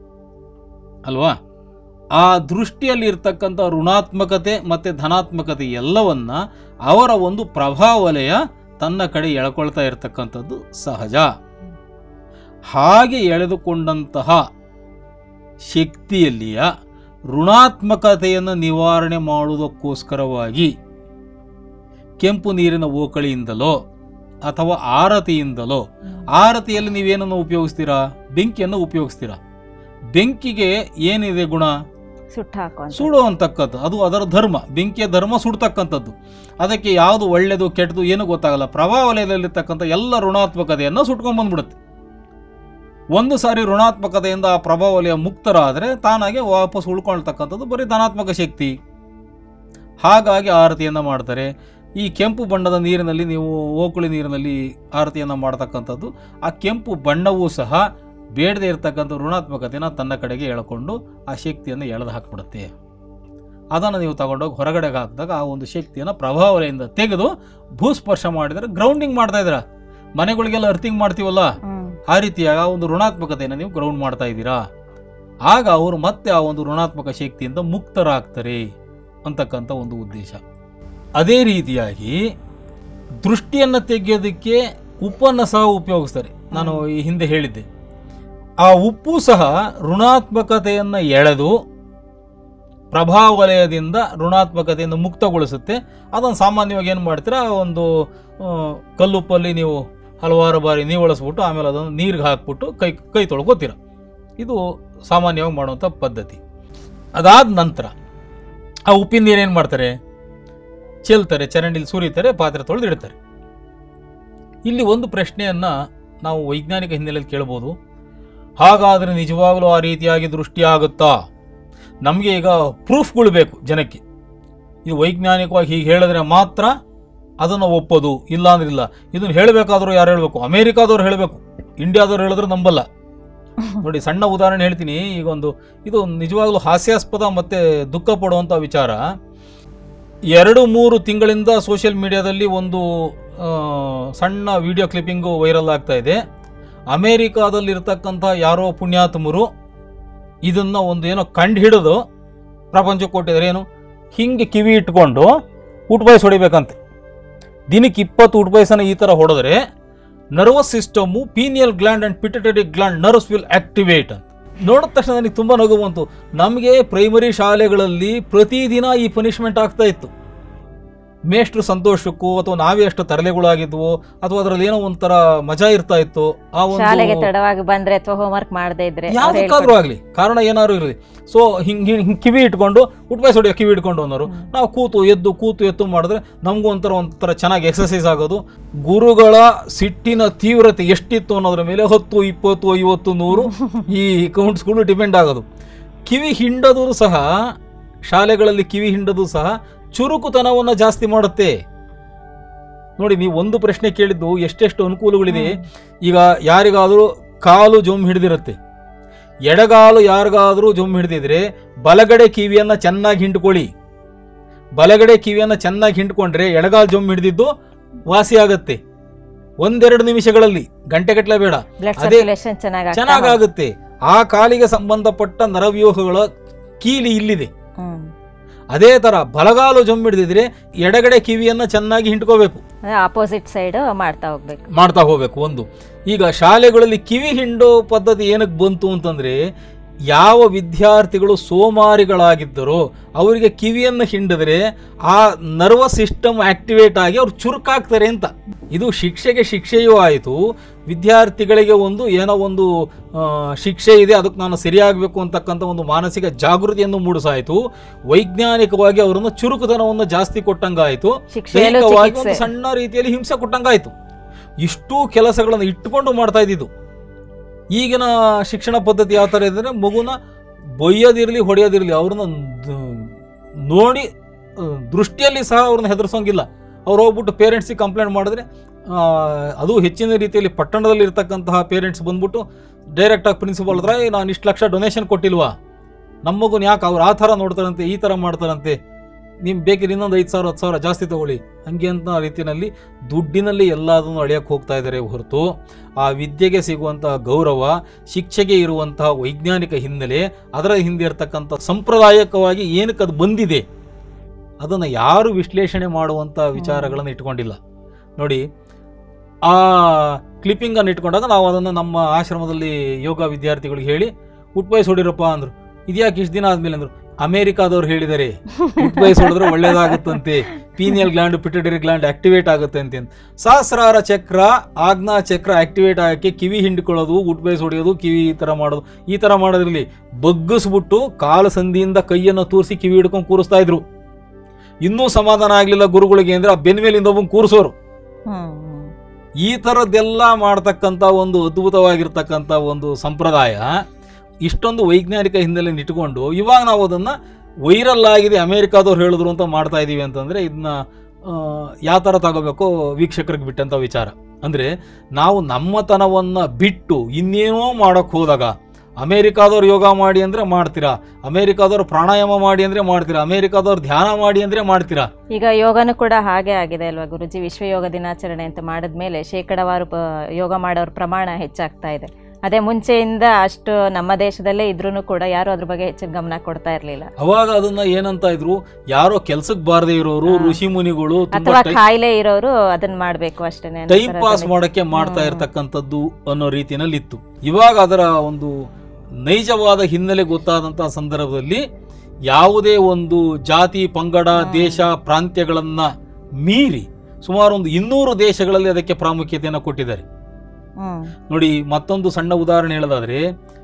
ಅಲ್ವಾ ಆ ದೃಷ್ಟಿಯಲ್ಲಿ ಇರ್ತಕ್ಕಂಥ ಋಣಾತ್ಮಕತೆ ಮತ್ತು ಧನಾತ್ಮಕತೆ ಎಲ್ಲವನ್ನ ಅವರ ಒಂದು ಪ್ರಭಾವಲಯ ತನ್ನ ಕಡೆ ಎಳ್ಕೊಳ್ತಾ ಇರತಕ್ಕಂಥದ್ದು ಸಹಜ ಹಾಗೆ ಎಳೆದುಕೊಂಡಂತಹ ಶಕ್ತಿಯಲ್ಲಿಯ ಋಣಾತ್ಮಕತೆಯನ್ನು ನಿವಾರಣೆ ಮಾಡುವುದಕ್ಕೋಸ್ಕರವಾಗಿ ಕೆಂಪು ನೀರಿನ ಓಕಳಿಯಿಂದಲೋ ಅಥವಾ ಆರತಿಯಿಂದಲೋ ಆರತಿಯಲ್ಲಿ ನೀವೇನನ್ನು ಉಪಯೋಗಿಸ್ತೀರಾ ಬೆಂಕಿಯನ್ನು ಉಪಯೋಗಿಸ್ತೀರಾ ಬೆಂಕಿಗೆ ಏನಿದೆ ಗುಣ ಸುಟ್ಟು ಹಾಕುವಂತ ಸುಡು ಅಂತಕ್ಕದ್ದು ಅದು ಅದರ ಧರ್ಮ ಬೆಂಕಿಯ ಧರ್ಮ ಸುಡ್ತಕ್ಕಂಥದ್ದು ಅದಕ್ಕೆ ಯಾವುದು ಒಳ್ಳೆಯದು ಕೆಟ್ಟದು ಏನು ಗೊತ್ತಾಗಲ್ಲ ಪ್ರಭಾವಲಯದಲ್ಲಿರ್ತಕ್ಕಂಥ ಎಲ್ಲ ಋಣಾತ್ಮಕತೆಯನ್ನು ಸುಟ್ಕೊಂಡು ಬಂದ್ಬಿಡುತ್ತೆ ಒಂದು ಸಾರಿ ಋಣಾತ್ಮಕತೆಯಿಂದ ಆ ಪ್ರಭಾವಲಯ ಮುಕ್ತರಾದರೆ ತಾನಾಗೆ ವಾಪಸ್ ಉಳ್ಕೊಳ್ತಕ್ಕಂಥದ್ದು ಬರೀ ಧನಾತ್ಮಕ ಶಕ್ತಿ ಹಾಗಾಗಿ ಆರತಿಯನ್ನು ಮಾಡ್ತಾರೆ ಈ ಕೆಂಪು ಬಣ್ಣದ ನೀರಿನಲ್ಲಿ ನೀವು ಓಕುಳಿ ನೀರಿನಲ್ಲಿ ಆರತಿಯನ್ನು ಮಾಡ್ತಕ್ಕಂಥದ್ದು ಆ ಕೆಂಪು ಬಣ್ಣವೂ ಸಹ ಬೇಡದೇ ಇರತಕ್ಕಂಥ ಋಣಾತ್ಮಕತೆಯನ್ನು ತನ್ನ ಕಡೆಗೆ ಎಳ್ಕೊಂಡು ಆ ಶಕ್ತಿಯನ್ನು ಎಳೆದು ಹಾಕ್ಬಿಡುತ್ತೆ ಅದನ್ನು ನೀವು ತಗೊಂಡೋಗಿ ಹೊರಗಡೆಗೆ ಹಾಕಿದಾಗ ಆ ಒಂದು ಶಕ್ತಿಯನ್ನು ಪ್ರಭಾವಲೆಯಿಂದ ತೆಗೆದು ಭೂಸ್ಪರ್ಶ ಮಾಡಿದರೆ ಗ್ರೌಂಡಿಂಗ್ ಮಾಡ್ತಾ ಇದ್ದೀರಾ ಮನೆಗಳಿಗೆಲ್ಲ ಅರ್ಥಿಂಗ್ ಮಾಡ್ತೀವಲ್ಲ ಹ್ಮ್ ಆ ರೀತಿಯಾಗಿ ಆ ಒಂದು ಋಣಾತ್ಮಕತೆಯನ್ನು ನೀವು ಗ್ರೌಂಡ್ ಮಾಡ್ತಾ ಇದ್ದೀರಾ ಆಗ ಅವರು ಮತ್ತೆ ಆ ಒಂದು ಋಣಾತ್ಮಕ ಶಕ್ತಿಯಿಂದ ಮುಕ್ತರಾಗ್ತಾರೆ ಅಂತಕ್ಕಂಥ ಒಂದು ಉದ್ದೇಶ ಅದೇ ರೀತಿಯಾಗಿ ದೃಷ್ಟಿಯನ್ನು ತೆಗೆಯೋದಕ್ಕೆ ಉಪ್ಪನ್ನು ಸಹ ಉಪಯೋಗಿಸ್ತಾರೆ ನಾನು ಈ ಹಿಂದೆ ಹೇಳಿದ್ದೆ ಆ ಉಪ್ಪು ಸಹ ಋಣಾತ್ಮಕತೆಯನ್ನು ಎಳೆದು ಪ್ರಭಾವಲಯದಿಂದ ಋಣಾತ್ಮಕತೆಯಿಂದ ಮುಕ್ತಗೊಳಿಸುತ್ತೆ ಅದನ್ನು ಸಾಮಾನ್ಯವಾಗಿ ಏನು ಮಾಡ್ತೀರಾ ಒಂದು ಆ, ಕಲ್ಲುಪ್ಪಲ್ಲಿ ನೀವು ಹಲವಾರು ಬಾರಿ ನೀವು ಬಳಸ್ಬಿಟ್ಟು ಆಮೇಲೆ ಅದನ್ನು ನೀರಿಗೆ ಹಾಕ್ಬಿಟ್ಟು ಕೈ ಕೈ ತೊಳ್ಕೊತೀರ ಇದು ಸಾಮಾನ್ಯವಾಗಿ ಮಾಡುವಂಥ ಪದ್ಧತಿ ಅದಾದ ನಂತರ ಆ ಉಪ್ಪಿನ ನೀರು ಏನು ಮಾಡ್ತಾರೆ ಚೆಲ್ತಾರೆ ಚರಂಡಿಲಿ ಸುರಿತಾರೆ ಪಾತ್ರೆ ತೊಳೆದು ಇಡ್ತಾರೆ ಇಲ್ಲಿ ಒಂದು ಪ್ರಶ್ನೆಯನ್ನು ನಾವು ವೈಜ್ಞಾನಿಕ ಹಿನ್ನೆಲೆಯಲ್ಲಿ ಕೇಳ್ಬೋದು ಹಾಗಾದರೆ ನಿಜವಾಗಲೂ ಆ ರೀತಿಯಾಗಿ ದೃಷ್ಟಿ ಆಗುತ್ತಾ ನಮಗೆ ಈಗ ಪ್ರೂಫ್ಗಳು ಬೇಕು ಜನಕ್ಕೆ ಇದು ವೈಜ್ಞಾನಿಕವಾಗಿ ಹೀಗೆ ಹೇಳಿದ್ರೆ ಮಾತ್ರ ಅದನ್ನು ಒಪ್ಪೋದು ಇಲ್ಲ ಅಂದ್ರೆ ಇಲ್ಲ ಇದನ್ನು ಹೇಳಬೇಕಾದ್ರೂ ಯಾರು ಹೇಳಬೇಕು ಅಮೇರಿಕಾದವ್ರು ಹೇಳಬೇಕು ಇಂಡಿಯಾದವ್ರು ಹೇಳಿದ್ರೆ ನಂಬಲ್ಲ ನೋಡಿ ಸಣ್ಣ ಉದಾಹರಣೆ ಹೇಳ್ತೀನಿ ಈಗ ಒಂದು ಇದು ನಿಜವಾಗ್ಲೂ ಹಾಸ್ಯಾಸ್ಪದ ಮತ್ತೆ ದುಃಖ ಪಡುವಂಥ ವಿಚಾರ ಎರಡು ಮೂರು ತಿಂಗಳಿಂದ ಸೋಷಿಯಲ್ ಮೀಡಿಯಾದಲ್ಲಿ ಒಂದು ಆ, ಸಣ್ಣ ವಿಡಿಯೋ ಕ್ಲಿಪ್ಪಿಂಗು ವೈರಲ್ ಆಗ್ತಾ ಇದೆ ಅಮೇರಿಕಾದಲ್ಲಿರ್ತಕ್ಕಂಥ ಯಾರೋ ಪುಣ್ಯಾತ್ಮರು ಇದನ್ನ ಒಂದು ಏನೋ ಕಂಡು ಹಿಡಿದು ಪ್ರಪಂಚಕ್ಕೆ ಕೊಟ್ಟಿದ್ದಾರೆ ಏನು ಹಿಂಗೆ ಕಿವಿ ಇಟ್ಕೊಂಡು ಊಟಬಾಯ್ಸ್ ಹೊಡಿಬೇಕಂತೆ ದಿನಕ್ಕೆ ಇಪ್ಪತ್ತು ಊಟಬಾಯ್ಸನ್ನ ಈ ಥರ ಹೊಡೆದ್ರೆ nervous system pineal gland and pituitary gland nerves will activate ಅಂತ ನೋಡಿದ ತಕ್ಷಣ ನನಗೆ ತುಂಬ ನಗು ಬಂತು ನಮಗೆ ಪ್ರೈಮರಿ ಶಾಲೆಗಳಲ್ಲಿ ಪ್ರತಿದಿನ ಈ ಪನಿಷ್ಮೆಂಟ್ ಆಗ್ತಾ ಇತ್ತು ಮೇಷ್ಟ್ರು ಸಂತೋಷಕ್ಕೂ ಅಥವಾ ನಾವೇ ಅಷ್ಟು ತರಲೆಗಳಾಗಿದ್ವು ಅಥವಾ ಅದರಲ್ಲಿ ಏನೋ ಒಂಥರ ಮಜಾ ಇರ್ತಾ ಇತ್ತು ಆ ಶಾಲೆಗೆ ಒಂದು ತಡವಾಗಿ ಬಂದ್ರೆ ಅಥವಾ ಹೋಮ್ವರ್ಕ್ ಮಾಡದೇ ಇದ್ರೆ ಅವ್ರು ಯಾವ್ದಕ್ಕಾದ್ರೂ ಆಗಲಿ ಕಾರಣ ಏನಾದ್ರು ಇರಲಿ ಸೊ ಹಿಂಗ್ ಹಿಂಗ್ ಹಿಂಗ್ ಕಿವಿ ಇಟ್ಕೊಂಡು ಉಟ್ಬಾಯ್ಸ್ ಹೊಡೆಯೋ ಕಿವಿ ಇಟ್ಕೊಂಡು ಅನ್ನೋರು ನಾವು ಕೂತು ಎದ್ದು ಕೂತು ಎದ್ದು ಮಾಡಿದ್ರೆ ನಮಗೂ ಒಂಥರ ಒಂಥರ ಚೆನ್ನಾಗಿ ಎಕ್ಸಸೈಸ್ ಆಗೋದು ಗುರುಗಳ ಸಿಟ್ಟಿನ ತೀವ್ರತೆ ಎಷ್ಟಿತ್ತು ಅನ್ನೋದ್ರ ಮೇಲೆ ಹತ್ತು ಇಪ್ಪತ್ತು ಐವತ್ತು ನೂರು ಈ ಕೌಂಟ್ಸ್ಗಳು ಡಿಪೆಂಡ್ ಆಗೋದು ಕಿವಿ ಹಿಂಡೋದು ಸಹ ಶಾಲೆಗಳಲ್ಲಿ ಕಿವಿ ಹಿಂಡೋದು ಸಹ ಚುರುಕುತನವನ್ನು ಜಾಸ್ತಿ ಮಾಡುತ್ತೆ ನೋಡಿ ನೀವು ಒಂದು ಪ್ರಶ್ನೆ ಕೇಳಿದ್ದು ಎಷ್ಟೆಷ್ಟು ಅನುಕೂಲಗಳಿದೆ ಈಗ ಯಾರಿಗಾದರೂ ಕಾಲು ಜೊಮ್ ಹಿಡಿದಿರುತ್ತೆ ಎಡಗಾಲು ಯಾರಿಗಾದರೂ ಜೊಮ್ ಹಿಡಿದಿದ್ರೆ ಬಲಗಡೆ ಕಿವಿಯನ್ನ ಚೆನ್ನಾಗಿ ಹಿಂಡ್ಕೊಳ್ಳಿ ಬಲಗಡೆ ಕಿವಿಯನ್ನ ಚೆನ್ನಾಗಿ ಹಿಂಡ್ಕೊಂಡ್ರೆ ಎಡಗಾಲು ಜೊಮ್ ಹಿಡಿದಿದ್ದು ವಾಸಿ ಆಗತ್ತೆ ಒಂದೆರಡು ನಿಮಿಷಗಳಲ್ಲಿ ಗಂಟೆಗಟ್ಟಲೆ ಬೇಡ ಬ್ಲಡ್ ಅದೇ ಸರ್ಕ್ಯುಲೇಷನ್ ಚೆನ್ನಾಗಿ ಚೆನ್ನಾಗಾಗುತ್ತೆ ಆ ಕಾಲಿಗೆ ಸಂಬಂಧಪಟ್ಟ ನರವ್ಯೂಹಗಳ ಕೀಲಿ ಇಲ್ಲಿದೆ ಹ್ಮ್ ಅದೇ ತರ ಬಲಗಾಲು ಜೊಮ್ ಹಿಡಿದಿದ್ರೆ ಎಡಗಡೆ ಕಿವಿಯನ್ನ ಚೆನ್ನಾಗಿ ಹಿಂಡ್ಕೋಬೇಕು ಆಪೋಸಿಟ್ ಸೈಡ್ ಮಾಡ್ತಾ ಹೋಗ್ಬೇಕು ಮಾಡ್ತಾ ಹೋಗ್ಬೇಕು ಒಂದು ಈಗ ಶಾಲೆಗಳಲ್ಲಿ ಕಿವಿ ಹಿಂಡೋ ಪದ್ಧತಿ ಏನಕ್ಕೆ ಬಂತು ಅಂತಂದ್ರೆ ಯಾವ ವಿದ್ಯಾರ್ಥಿಗಳು ಸೋಮಾರಿಗಳಾಗಿದ್ದರೋ ಅವರಿಗೆ ಕಿವಿಯನ್ನು ಹಿಂಡಿದ್ರೆ ಆ ನರ್ವಸ್ ಸಿಸ್ಟಮ್ ಆಕ್ಟಿವೇಟ್ ಆಗಿ ಅವ್ರು ಚುರುಕಾಗ್ತಾರೆ ಅಂತ ಇದು ಶಿಕ್ಷೆಗೆ ಶಿಕ್ಷೆಯೂ ಆಯಿತು ವಿದ್ಯಾರ್ಥಿಗಳಿಗೆ ಒಂದು ಏನೋ ಒಂದು ಆ, ಶಿಕ್ಷೆ ಇದೆ ಅದಕ್ಕೆ ನಾನು ಸರಿಯಾಗಬೇಕು ಅಂತಕ್ಕಂಥ ಒಂದು ಮಾನಸಿಕ ಜಾಗೃತಿಯನ್ನು ಮೂಡಿಸಾಯಿತು ವೈಜ್ಞಾನಿಕವಾಗಿ ಅವರನ್ನು ಚುರುಕುತನವನ್ನು ಜಾಸ್ತಿ ಕೊಟ್ಟಂಗಾಯಿತು ಶಿಕ್ಷೆಯಲ್ಲೂ ದೈಹಿಕವಾಗಿ ಚಿಕಿತ್ಸೆ. ಒಂದು ಸಣ್ಣ ರೀತಿಯಲ್ಲಿ ಹಿಂಸೆ ಕೊಟ್ಟಂಗಾಯ್ತು ಇಷ್ಟೂ ಕೆಲಸಗಳನ್ನು ಇಟ್ಟುಕೊಂಡು ಮಾಡ್ತಾ ಇದ್ದಿದ್ದು ಈಗಿನ ಶಿಕ್ಷಣ ಪದ್ಧತಿ ಯಾವ ಥರ ಇದೆ ಅಂದರೆ ಮಗುನ ಬೊಯ್ಯೋದಿರಲಿ ಹೊಡೆಯೋದಿರಲಿ ಅವ್ರನ್ನ ದ- ನೋಡಿ ಆ, ದೃಷ್ಟಿಯಲ್ಲಿ ಸಹ ಅವ್ರನ್ನ ಹೆದರ್ಸೋಂಗಿಲ್ಲ ಅವ್ರು ಹೋಗ್ಬಿಟ್ಟು ಪೇರೆಂಟ್ಸಿಗೆ ಕಂಪ್ಲೇಂಟ್ ಮಾಡಿದ್ರೆ ಆ, ಅದು ಹೆಚ್ಚಿನ ರೀತಿಯಲ್ಲಿ ಪಟ್ಟಣದಲ್ಲಿ ಇರ್ತಕ್ಕಂತಹ ಪೇರೆಂಟ್ಸ್ ಬಂದ್ಬಿಟ್ಟು ಡೈರೆಕ್ಟಾಗಿ ಪ್ರಿನ್ಸಿಪಾಲ್ ಹತ್ರ "ಏ, ನಾನು ಇಷ್ಟು ಲಕ್ಷ ಡೊನೇಷನ್ ಕೊಟ್ಟಿಲ್ವಾ ನಮ್ಮ ಮಗುನ ಯಾಕೆ ಅವ್ರು ಆ ಥರ ನೋಡ್ತಾರಂತೆ ಈ ಥರ ಮಾಡ್ತಾರಂತೆ ನಿಮ್ ಬೇಕಿದ್ರೆ ಇನ್ನೊಂದು ಐದು ಸಾವಿರ ಹತ್ತು ಸಾವಿರ ಜಾಸ್ತಿ ತಗೊಳ್ಳಿ ಹಂಗೆ ಅಂತ ರೀತಿಯಲ್ಲಿ ದುಡ್ಡಿನಲ್ಲಿ ಎಲ್ಲದನ್ನು ಅಳಿಯಕ್ಕೆ ಹೋಗ್ತಾ ಇದ್ದಾರೆ ಹೊರತು ಆ ವಿದ್ಯೆಗೆ ಸಿಗುವಂತಹ ಗೌರವ ಶಿಕ್ಷೆಗೆ ಇರುವಂತಹ ವೈಜ್ಞಾನಿಕ ಹಿನ್ನೆಲೆ ಅದರ ಹಿಂದೆ ಇರತಕ್ಕಂಥ ಸಾಂಪ್ರದಾಯಿಕವಾಗಿ ಏನಕ್ಕೆ ಅದು ಬಂದಿದೆ ಅದನ್ನು ಯಾರು ವಿಶ್ಲೇಷಣೆ ಮಾಡುವಂಥ ವಿಚಾರಗಳನ್ನು ಇಟ್ಕೊಂಡಿಲ್ಲ ನೋಡಿ ಆ ಕ್ಲಿಪ್ಪಿಂಗನ್ನು ಇಟ್ಕೊಂಡಾಗ ನಾವು ಅದನ್ನು ನಮ್ಮ ಆಶ್ರಮದಲ್ಲಿ ಯೋಗ ವಿದ್ಯಾರ್ಥಿಗಳಿಗೆ ಹೇಳಿ ಉಟ್ಬಾಯ್ಸ್ ಹೊಡಿರಪ್ಪ ಅಂದರು ಇದ್ಯಾಕೆ ಇಷ್ಟು ದಿನ ಆದ್ಮೇಲೆ ಅಂದ್ರು ಅಮೇರಿಕಾದವ್ರು ಹೇಳಿದ್ದಾರೆ ಉಟ್ಬಾಯ್ಸ್ ಹೊಡೆದ್ರೆ ಒಳ್ಳೇದಾಗುತ್ತಂತೆ pineal gland pituitary gland activate ಆಗುತ್ತೆ ಅಂತ ಸಹಸ್ರಾರ ಚಕ್ರ ಆಜ್ಞಾ ಚಕ್ರ ಆಕ್ಟಿವೇಟ್ ಆಗಕ್ಕೆ ಕಿವಿ ಹಿಂಡ್ಕೊಳ್ಳೋದು ಉಟ್ಬಾಯ್ಸ್ ಹೊಡೆಯೋದು ಕಿವಿ ಈ ಥರ ಮಾಡೋದು ಈ ಥರ ಮಾಡೋದ್ರಲ್ಲಿ ಬಗ್ಗಿಸ್ಬಿಟ್ಟು ಕಾಲು ಸಂದಿಯಿಂದ ಕೈಯನ್ನು ತೂರಿಸಿ ಕಿವಿ ಹಿಡ್ಕೊಂಡು ಕೂರಿಸ್ತಾ ಇದ್ರು ಇನ್ನೂ ಸಮಾಧಾನ ಆಗಲಿಲ್ಲ ಗುರುಗಳಿಗೆ ಅಂದ್ರೆ ಆ ಬೆನ್ ಮೇಲಿಂದ ಒಬ್ಬನ್ ಕೂರಿಸೋರು ಹ್ಮ್ ಹ್ಮ್. ಈ ಥರದ್ದೆಲ್ಲ ಮಾಡ್ತಕ್ಕಂಥ ಒಂದು ಅದ್ಭುತವಾಗಿರ್ತಕ್ಕಂಥ ಒಂದು ಸಂಪ್ರದಾಯ ಇಷ್ಟೊಂದು ವೈಜ್ಞಾನಿಕ ಹಿನ್ನೆಲೆ ಇಟ್ಕೊಂಡು ಇವಾಗ ನಾವು ಅದನ್ನು ವೈರಲ್ ಆಗಿದೆ ಅಮೇರಿಕಾದವ್ರು ಹೇಳಿದ್ರು ಅಂತ ಮಾಡ್ತಾ ಇದ್ದೀವಿ ಅಂತಂದರೆ ಇದನ್ನ ಯಾವ ಥರ ತಗೋಬೇಕು ವೀಕ್ಷಕರಿಗೆ ಬಿಟ್ಟಂಥ ವಿಚಾರ ಅಂದರೆ ನಾವು ನಮ್ಮತನವನ್ನು ಬಿಟ್ಟು ಇನ್ನೇನೋ ಮಾಡೋಕ್ಕೆ ಹೋದಾಗ ಅಮೇರಿಕಾದವ್ರು ಯೋಗ ಮಾಡಿ ಅಂದರೆ ಮಾಡ್ತೀರಾ ಅಮೇರಿಕಾದವ್ರು ಪ್ರಾಣಾಯಾಮ ಮಾಡಿ ಅಂದರೆ ಮಾಡ್ತೀರಾ ಅಮೇರಿಕಾದವ್ರು ಧ್ಯಾನ ಮಾಡಿ ಅಂದರೆ ಮಾಡ್ತೀರಾ ಈಗ ಯೋಗನೂ ಕೂಡ ಹಾಗೆ ಆಗಿದೆ ಅಲ್ವಾ ಗುರುಜಿ ವಿಶ್ವ ಯೋಗ ದಿನಾಚರಣೆ ಅಂತ ಮಾಡಿದ್ಮೇಲೆ ಶೇಕಡವಾರು ಪ- ಯೋಗ ಮಾಡೋರ ಪ್ರಮಾಣ ಹೆಚ್ಚಾಗ್ತಾ ಇದೆ ಅದೇ ಮುಂಚೆಯಿಂದ ಅಷ್ಟು ನಮ್ಮ ದೇಶದಲ್ಲೇ ಇದ್ರೂ ಕೂಡ ಯಾರು ಅದ್ರ ಬಗ್ಗೆ ಹೆಚ್ಚಿನ ಗಮನ ಕೊಡ್ತಾ ಇರಲಿಲ್ಲ ಅವಾಗ ಅದನ್ನ ಏನಂತ ಇದ್ರು ಯಾರೋ ಕೆಲ್ಸಕ್ಕೆ ಬಾರದೇ ಇರೋರು ಹಾ. ಋಷಿ ಮುನಿಗಳು ಅಥವಾ ತುಂಬಾ ಕಾಯಿಲೆ ಇರೋರು ಅದನ್ನ ಮಾಡ್ಬೇಕು ಅಷ್ಟೇನೆ ಅನ್ನೋ ಟೈಮ್ ಥರ ಪಾಸ್ ಅದನ್ನ- ಮಾಡಕ್ಕೆ ಮಾಡ್ತಾ ಹ್ಮ್. ಇರ್ತಕ್ಕಂಥದ್ದು ಅನ್ನೋ ರೀತಿಯಲ್ಲಿ ಇತ್ತು ಇವಾಗ ಅದರ ಒಂದು ನೈಜವಾದ ಹಿನ್ನೆಲೆ ಗೊತ್ತಾದಂತಹ ಸಂದರ್ಭದಲ್ಲಿ ಯಾವುದೇ ಒಂದು ಜಾತಿ ಪಂಗಡ ಹ್ಮ್. ದೇಶ ಪ್ರಾಂತ್ಯಗಳನ್ನ ಮೀರಿ ಸುಮಾರು ಒಂದು ಇನ್ನೂರು ದೇಶಗಳಲ್ಲಿ ಅದಕ್ಕೆ ಪ್ರಾಮುಖ್ಯತೆಯನ್ನು ಕೊಟ್ಟಿದ್ದಾರೆ ಹ್ಮ್ ನೋಡಿ ಮತ್ತೊಂದು ಸಣ್ಣ ಉದಾಹರಣೆ ಹೇಳೋದಾದ್ರೆ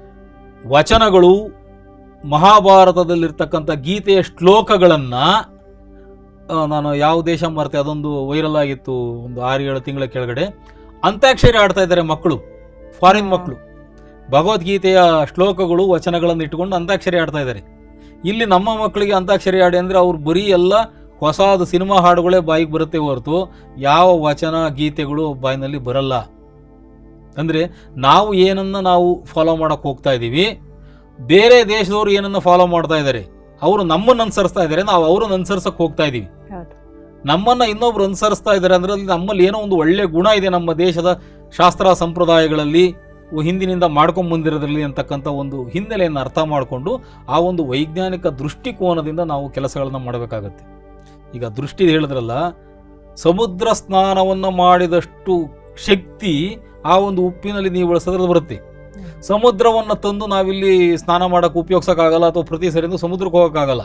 ವಚನಗಳು ಮಹಾಭಾರತದಲ್ಲಿರ್ತಕ್ಕಂಥ ಗೀತೆಯ ಶ್ಲೋಕಗಳನ್ನ ಆ, ನಾನು ಯಾವ ದೇಶ ಮರ್ತೆ ಅದೊಂದು ವೈರಲ್ ಆಗಿತ್ತು ಒಂದು ಆರು ಏಳು ತಿಂಗಳ ಕೆಳಗಡೆ ಅಂತ್ಯಾಕ್ಷರಿ ಆಡ್ತಾ ಇದ್ದಾರೆ ಮಕ್ಕಳು ಫಾರಿನ್ ಹ್ಮ್. ಮಕ್ಕಳು ಭಗವದ್ಗೀತೆಯ ಶ್ಲೋಕಗಳು ವಚನಗಳನ್ನು ಇಟ್ಟುಕೊಂಡು ಅಂತ್ಯಾಕ್ಷರಿ ಆಡ್ತಾ ಇದ್ದಾರೆ ಇಲ್ಲಿ ನಮ್ಮ ಮಕ್ಕಳಿಗೆ ಅಂತ್ಯಾಕ್ಷರಿ ಆಡಿ ಅಂದರೆ ಅವ್ರು ಬರೀ ಎಲ್ಲ ಹೊಸದು ಸಿನಿಮಾ ಹಾಡುಗಳೇ ಬಾಯಿಗೆ ಬರುತ್ತೆ ಹೊರತು ಯಾವ ವಚನ ಗೀತೆಗಳು ಬಾಯಿನಲ್ಲಿ ಬರಲ್ಲ ಅಂದರೆ ನಾವು ಏನನ್ನ ನಾವು ಫಾಲೋ ಮಾಡಕ್ಕೆ ಹೋಗ್ತಾ ಇದ್ದೀವಿ ಬೇರೆ ದೇಶದವರು ಏನನ್ನ ಫಾಲೋ ಮಾಡ್ತಾ ಇದ್ದಾರೆ ಅವರು ನಮ್ಮನ್ನು ಅನುಸರಿಸ್ತಾ ಇದ್ದಾರೆ ನಾವು ಅವ್ರನ್ನ ಅನುಸರಿಸಕ್ಕೆ ಹೋಗ್ತಾ ಇದ್ದೀವಿ ಹೌದು ನಮ್ಮನ್ನ ಇನ್ನೊಬ್ರು ಅನುಸರಿಸ್ತಾ ಇದ್ದಾರೆ ಅದರಲ್ಲಿ ನಮ್ಮಲ್ಲಿ ಏನೋ ಒಂದು ಒಳ್ಳೆ ಗುಣ ಇದೆ ನಮ್ಮ ದೇಶದ ಶಾಸ್ತ್ರ ಸಂಪ್ರದಾಯಗಳಲ್ಲಿ ಹಿಂದಿನಿಂದ ಮಾಡ್ಕೊಂಡ್ ಬಂದಿರೋದ್ರಲ್ಲಿ ಅಂತಕ್ಕಂಥ ಒಂದು ಹಿನ್ನೆಲೆಯನ್ನು ಅರ್ಥ ಮಾಡಿಕೊಂಡು ಆ ಒಂದು ವೈಜ್ಞಾನಿಕ ದೃಷ್ಟಿಕೋನದಿಂದ ನಾವು ಕೆಲಸಗಳನ್ನ ಮಾಡಬೇಕಾಗತ್ತೆ ಈಗ ದೃಷ್ಟಿ ಹೇಳಿದ್ರಲ್ಲ ಸಮುದ್ರ ಸ್ನಾನವನ್ನು ಮಾಡಿದಷ್ಟು ಶಕ್ತಿ ಆ ಒಂದು ಉಪ್ಪಿನಲ್ಲಿ ನೀವು ಬಳಸೋದ್ರಲ್ಲಿ ಬರುತ್ತೆ ಸಮುದ್ರವನ್ನು ತಂದು ನಾವಿಲ್ಲಿ ಸ್ನಾನ ಮಾಡಕ್ಕೆ ಉಪಯೋಗಿಸೋಕ್ಕಾಗಲ್ಲ ಅಥವಾ ಪ್ರತಿ ಸರಿನೂ ಸಮುದ್ರಕ್ಕೆ ಹೋಗೋಕ್ಕಾಗಲ್ಲ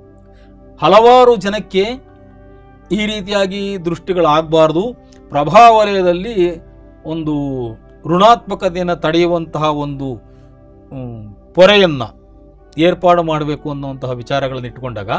ಹಲವಾರು ಜನಕ್ಕೆ ಈ ರೀತಿಯಾಗಿ ದೃಷ್ಟಿಗಳಾಗಬಾರ್ದು ಪ್ರಭಾವಲಯದಲ್ಲಿ ಒಂದು ಋಣಾತ್ಮಕತೆಯನ್ನು ತಡೆಯುವಂತಹ ಒಂದು ಮ್, ಪೊರೆಯನ್ನು ಏರ್ಪಾಡು ಮಾಡಬೇಕು ಅನ್ನುವಂತಹ ವಿಚಾರಗಳನ್ನು ಇಟ್ಕೊಂಡಾಗ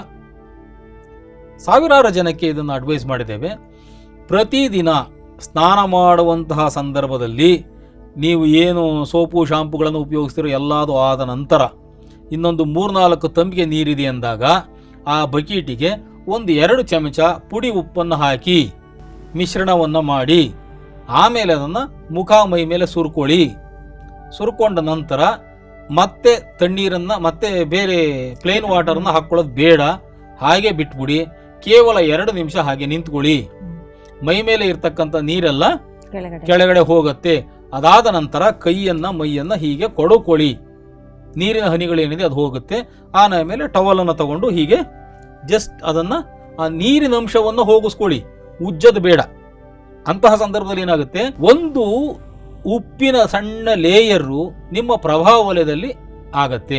ಸಾವಿರಾರು ಜನಕ್ಕೆ ಇದನ್ನು ಅಡ್ವೈಸ್ ಮಾಡಿದ್ದೇವೆ ಪ್ರತಿದಿನ ಸ್ನಾನ ಮಾಡುವಂತಹ ಸಂದರ್ಭದಲ್ಲಿ ನೀವು ಏನು ಸೋಪು ಶಾಂಪುಗಳನ್ನು ಉಪಯೋಗಿಸ್ತಿರೋ ಎಲ್ಲದೂ ಆದ ನಂತರ ಇನ್ನೊಂದು ಮೂರ್ನಾಲ್ಕು ತಂಬಿಗೆ ನೀರಿದೆ ಅಂದಾಗ ಆ ಬಕೀಟಿಗೆ ಒಂದು ಎರಡು ಚಮಚ ಪುಡಿ ಉಪ್ಪನ್ನು ಹಾಕಿ ಮಿಶ್ರಣವನ್ನು ಮಾಡಿ ಆಮೇಲೆ ಅದನ್ನು ಮುಖ ಮೈ ಮೇಲೆ ಸುರ್ಕೊಳ್ಳಿ ಸುರ್ಕೊಂಡ ನಂತರ ಮತ್ತೆ ತಣ್ಣೀರನ್ನು ಮತ್ತೆ ಬೇರೆ ಪ್ಲೇನ್ ವಾಟರನ್ನು ಹಾಕ್ಕೊಳ್ಳೋದು ಬೇಡ ಹಾಗೆ ಬಿಟ್ಬಿಡಿ ಕೇವಲ ಎರಡು ನಿಮಿಷ ಹಾಗೆ ನಿಂತ್ಕೊಳ್ಳಿ ಮೈ ಮೇಲೆ ಇರ್ತಕ್ಕಂಥ ನೀರೆಲ್ಲ ಕೆಳಗಡೆ ಕೆಳಗಡೆ ಹೋಗುತ್ತೆ ಅದಾದ ನಂತರ ಕೈಯನ್ನ ಮೈಯನ್ನ ಹೀಗೆ ಕೊಡುಕೊಳ್ಳಿ ನೀರಿನ ಹನಿಗಳೇನಿದೆ ಅದು ಹೋಗುತ್ತೆ ಆಮೇಲೆ ಟವಲನ್ನು ತಗೊಂಡು ಹೀಗೆ ಜಸ್ಟ್ ಅದನ್ನ ಆ ನೀರಿನ ಅಂಶವನ್ನು ಹೋಗಿಸ್ಕೊಳ್ಳಿ ಉಜ್ಜದು ಬೇಡ ಅಂತಹ ಸಂದರ್ಭದಲ್ಲಿ ಏನಾಗುತ್ತೆ ಒಂದು ಉಪ್ಪಿನ ಸಣ್ಣ ಲೇಯರು ನಿಮ್ಮ ಪ್ರಭಾವ ವಲಯದಲ್ಲಿ ಆಗತ್ತೆ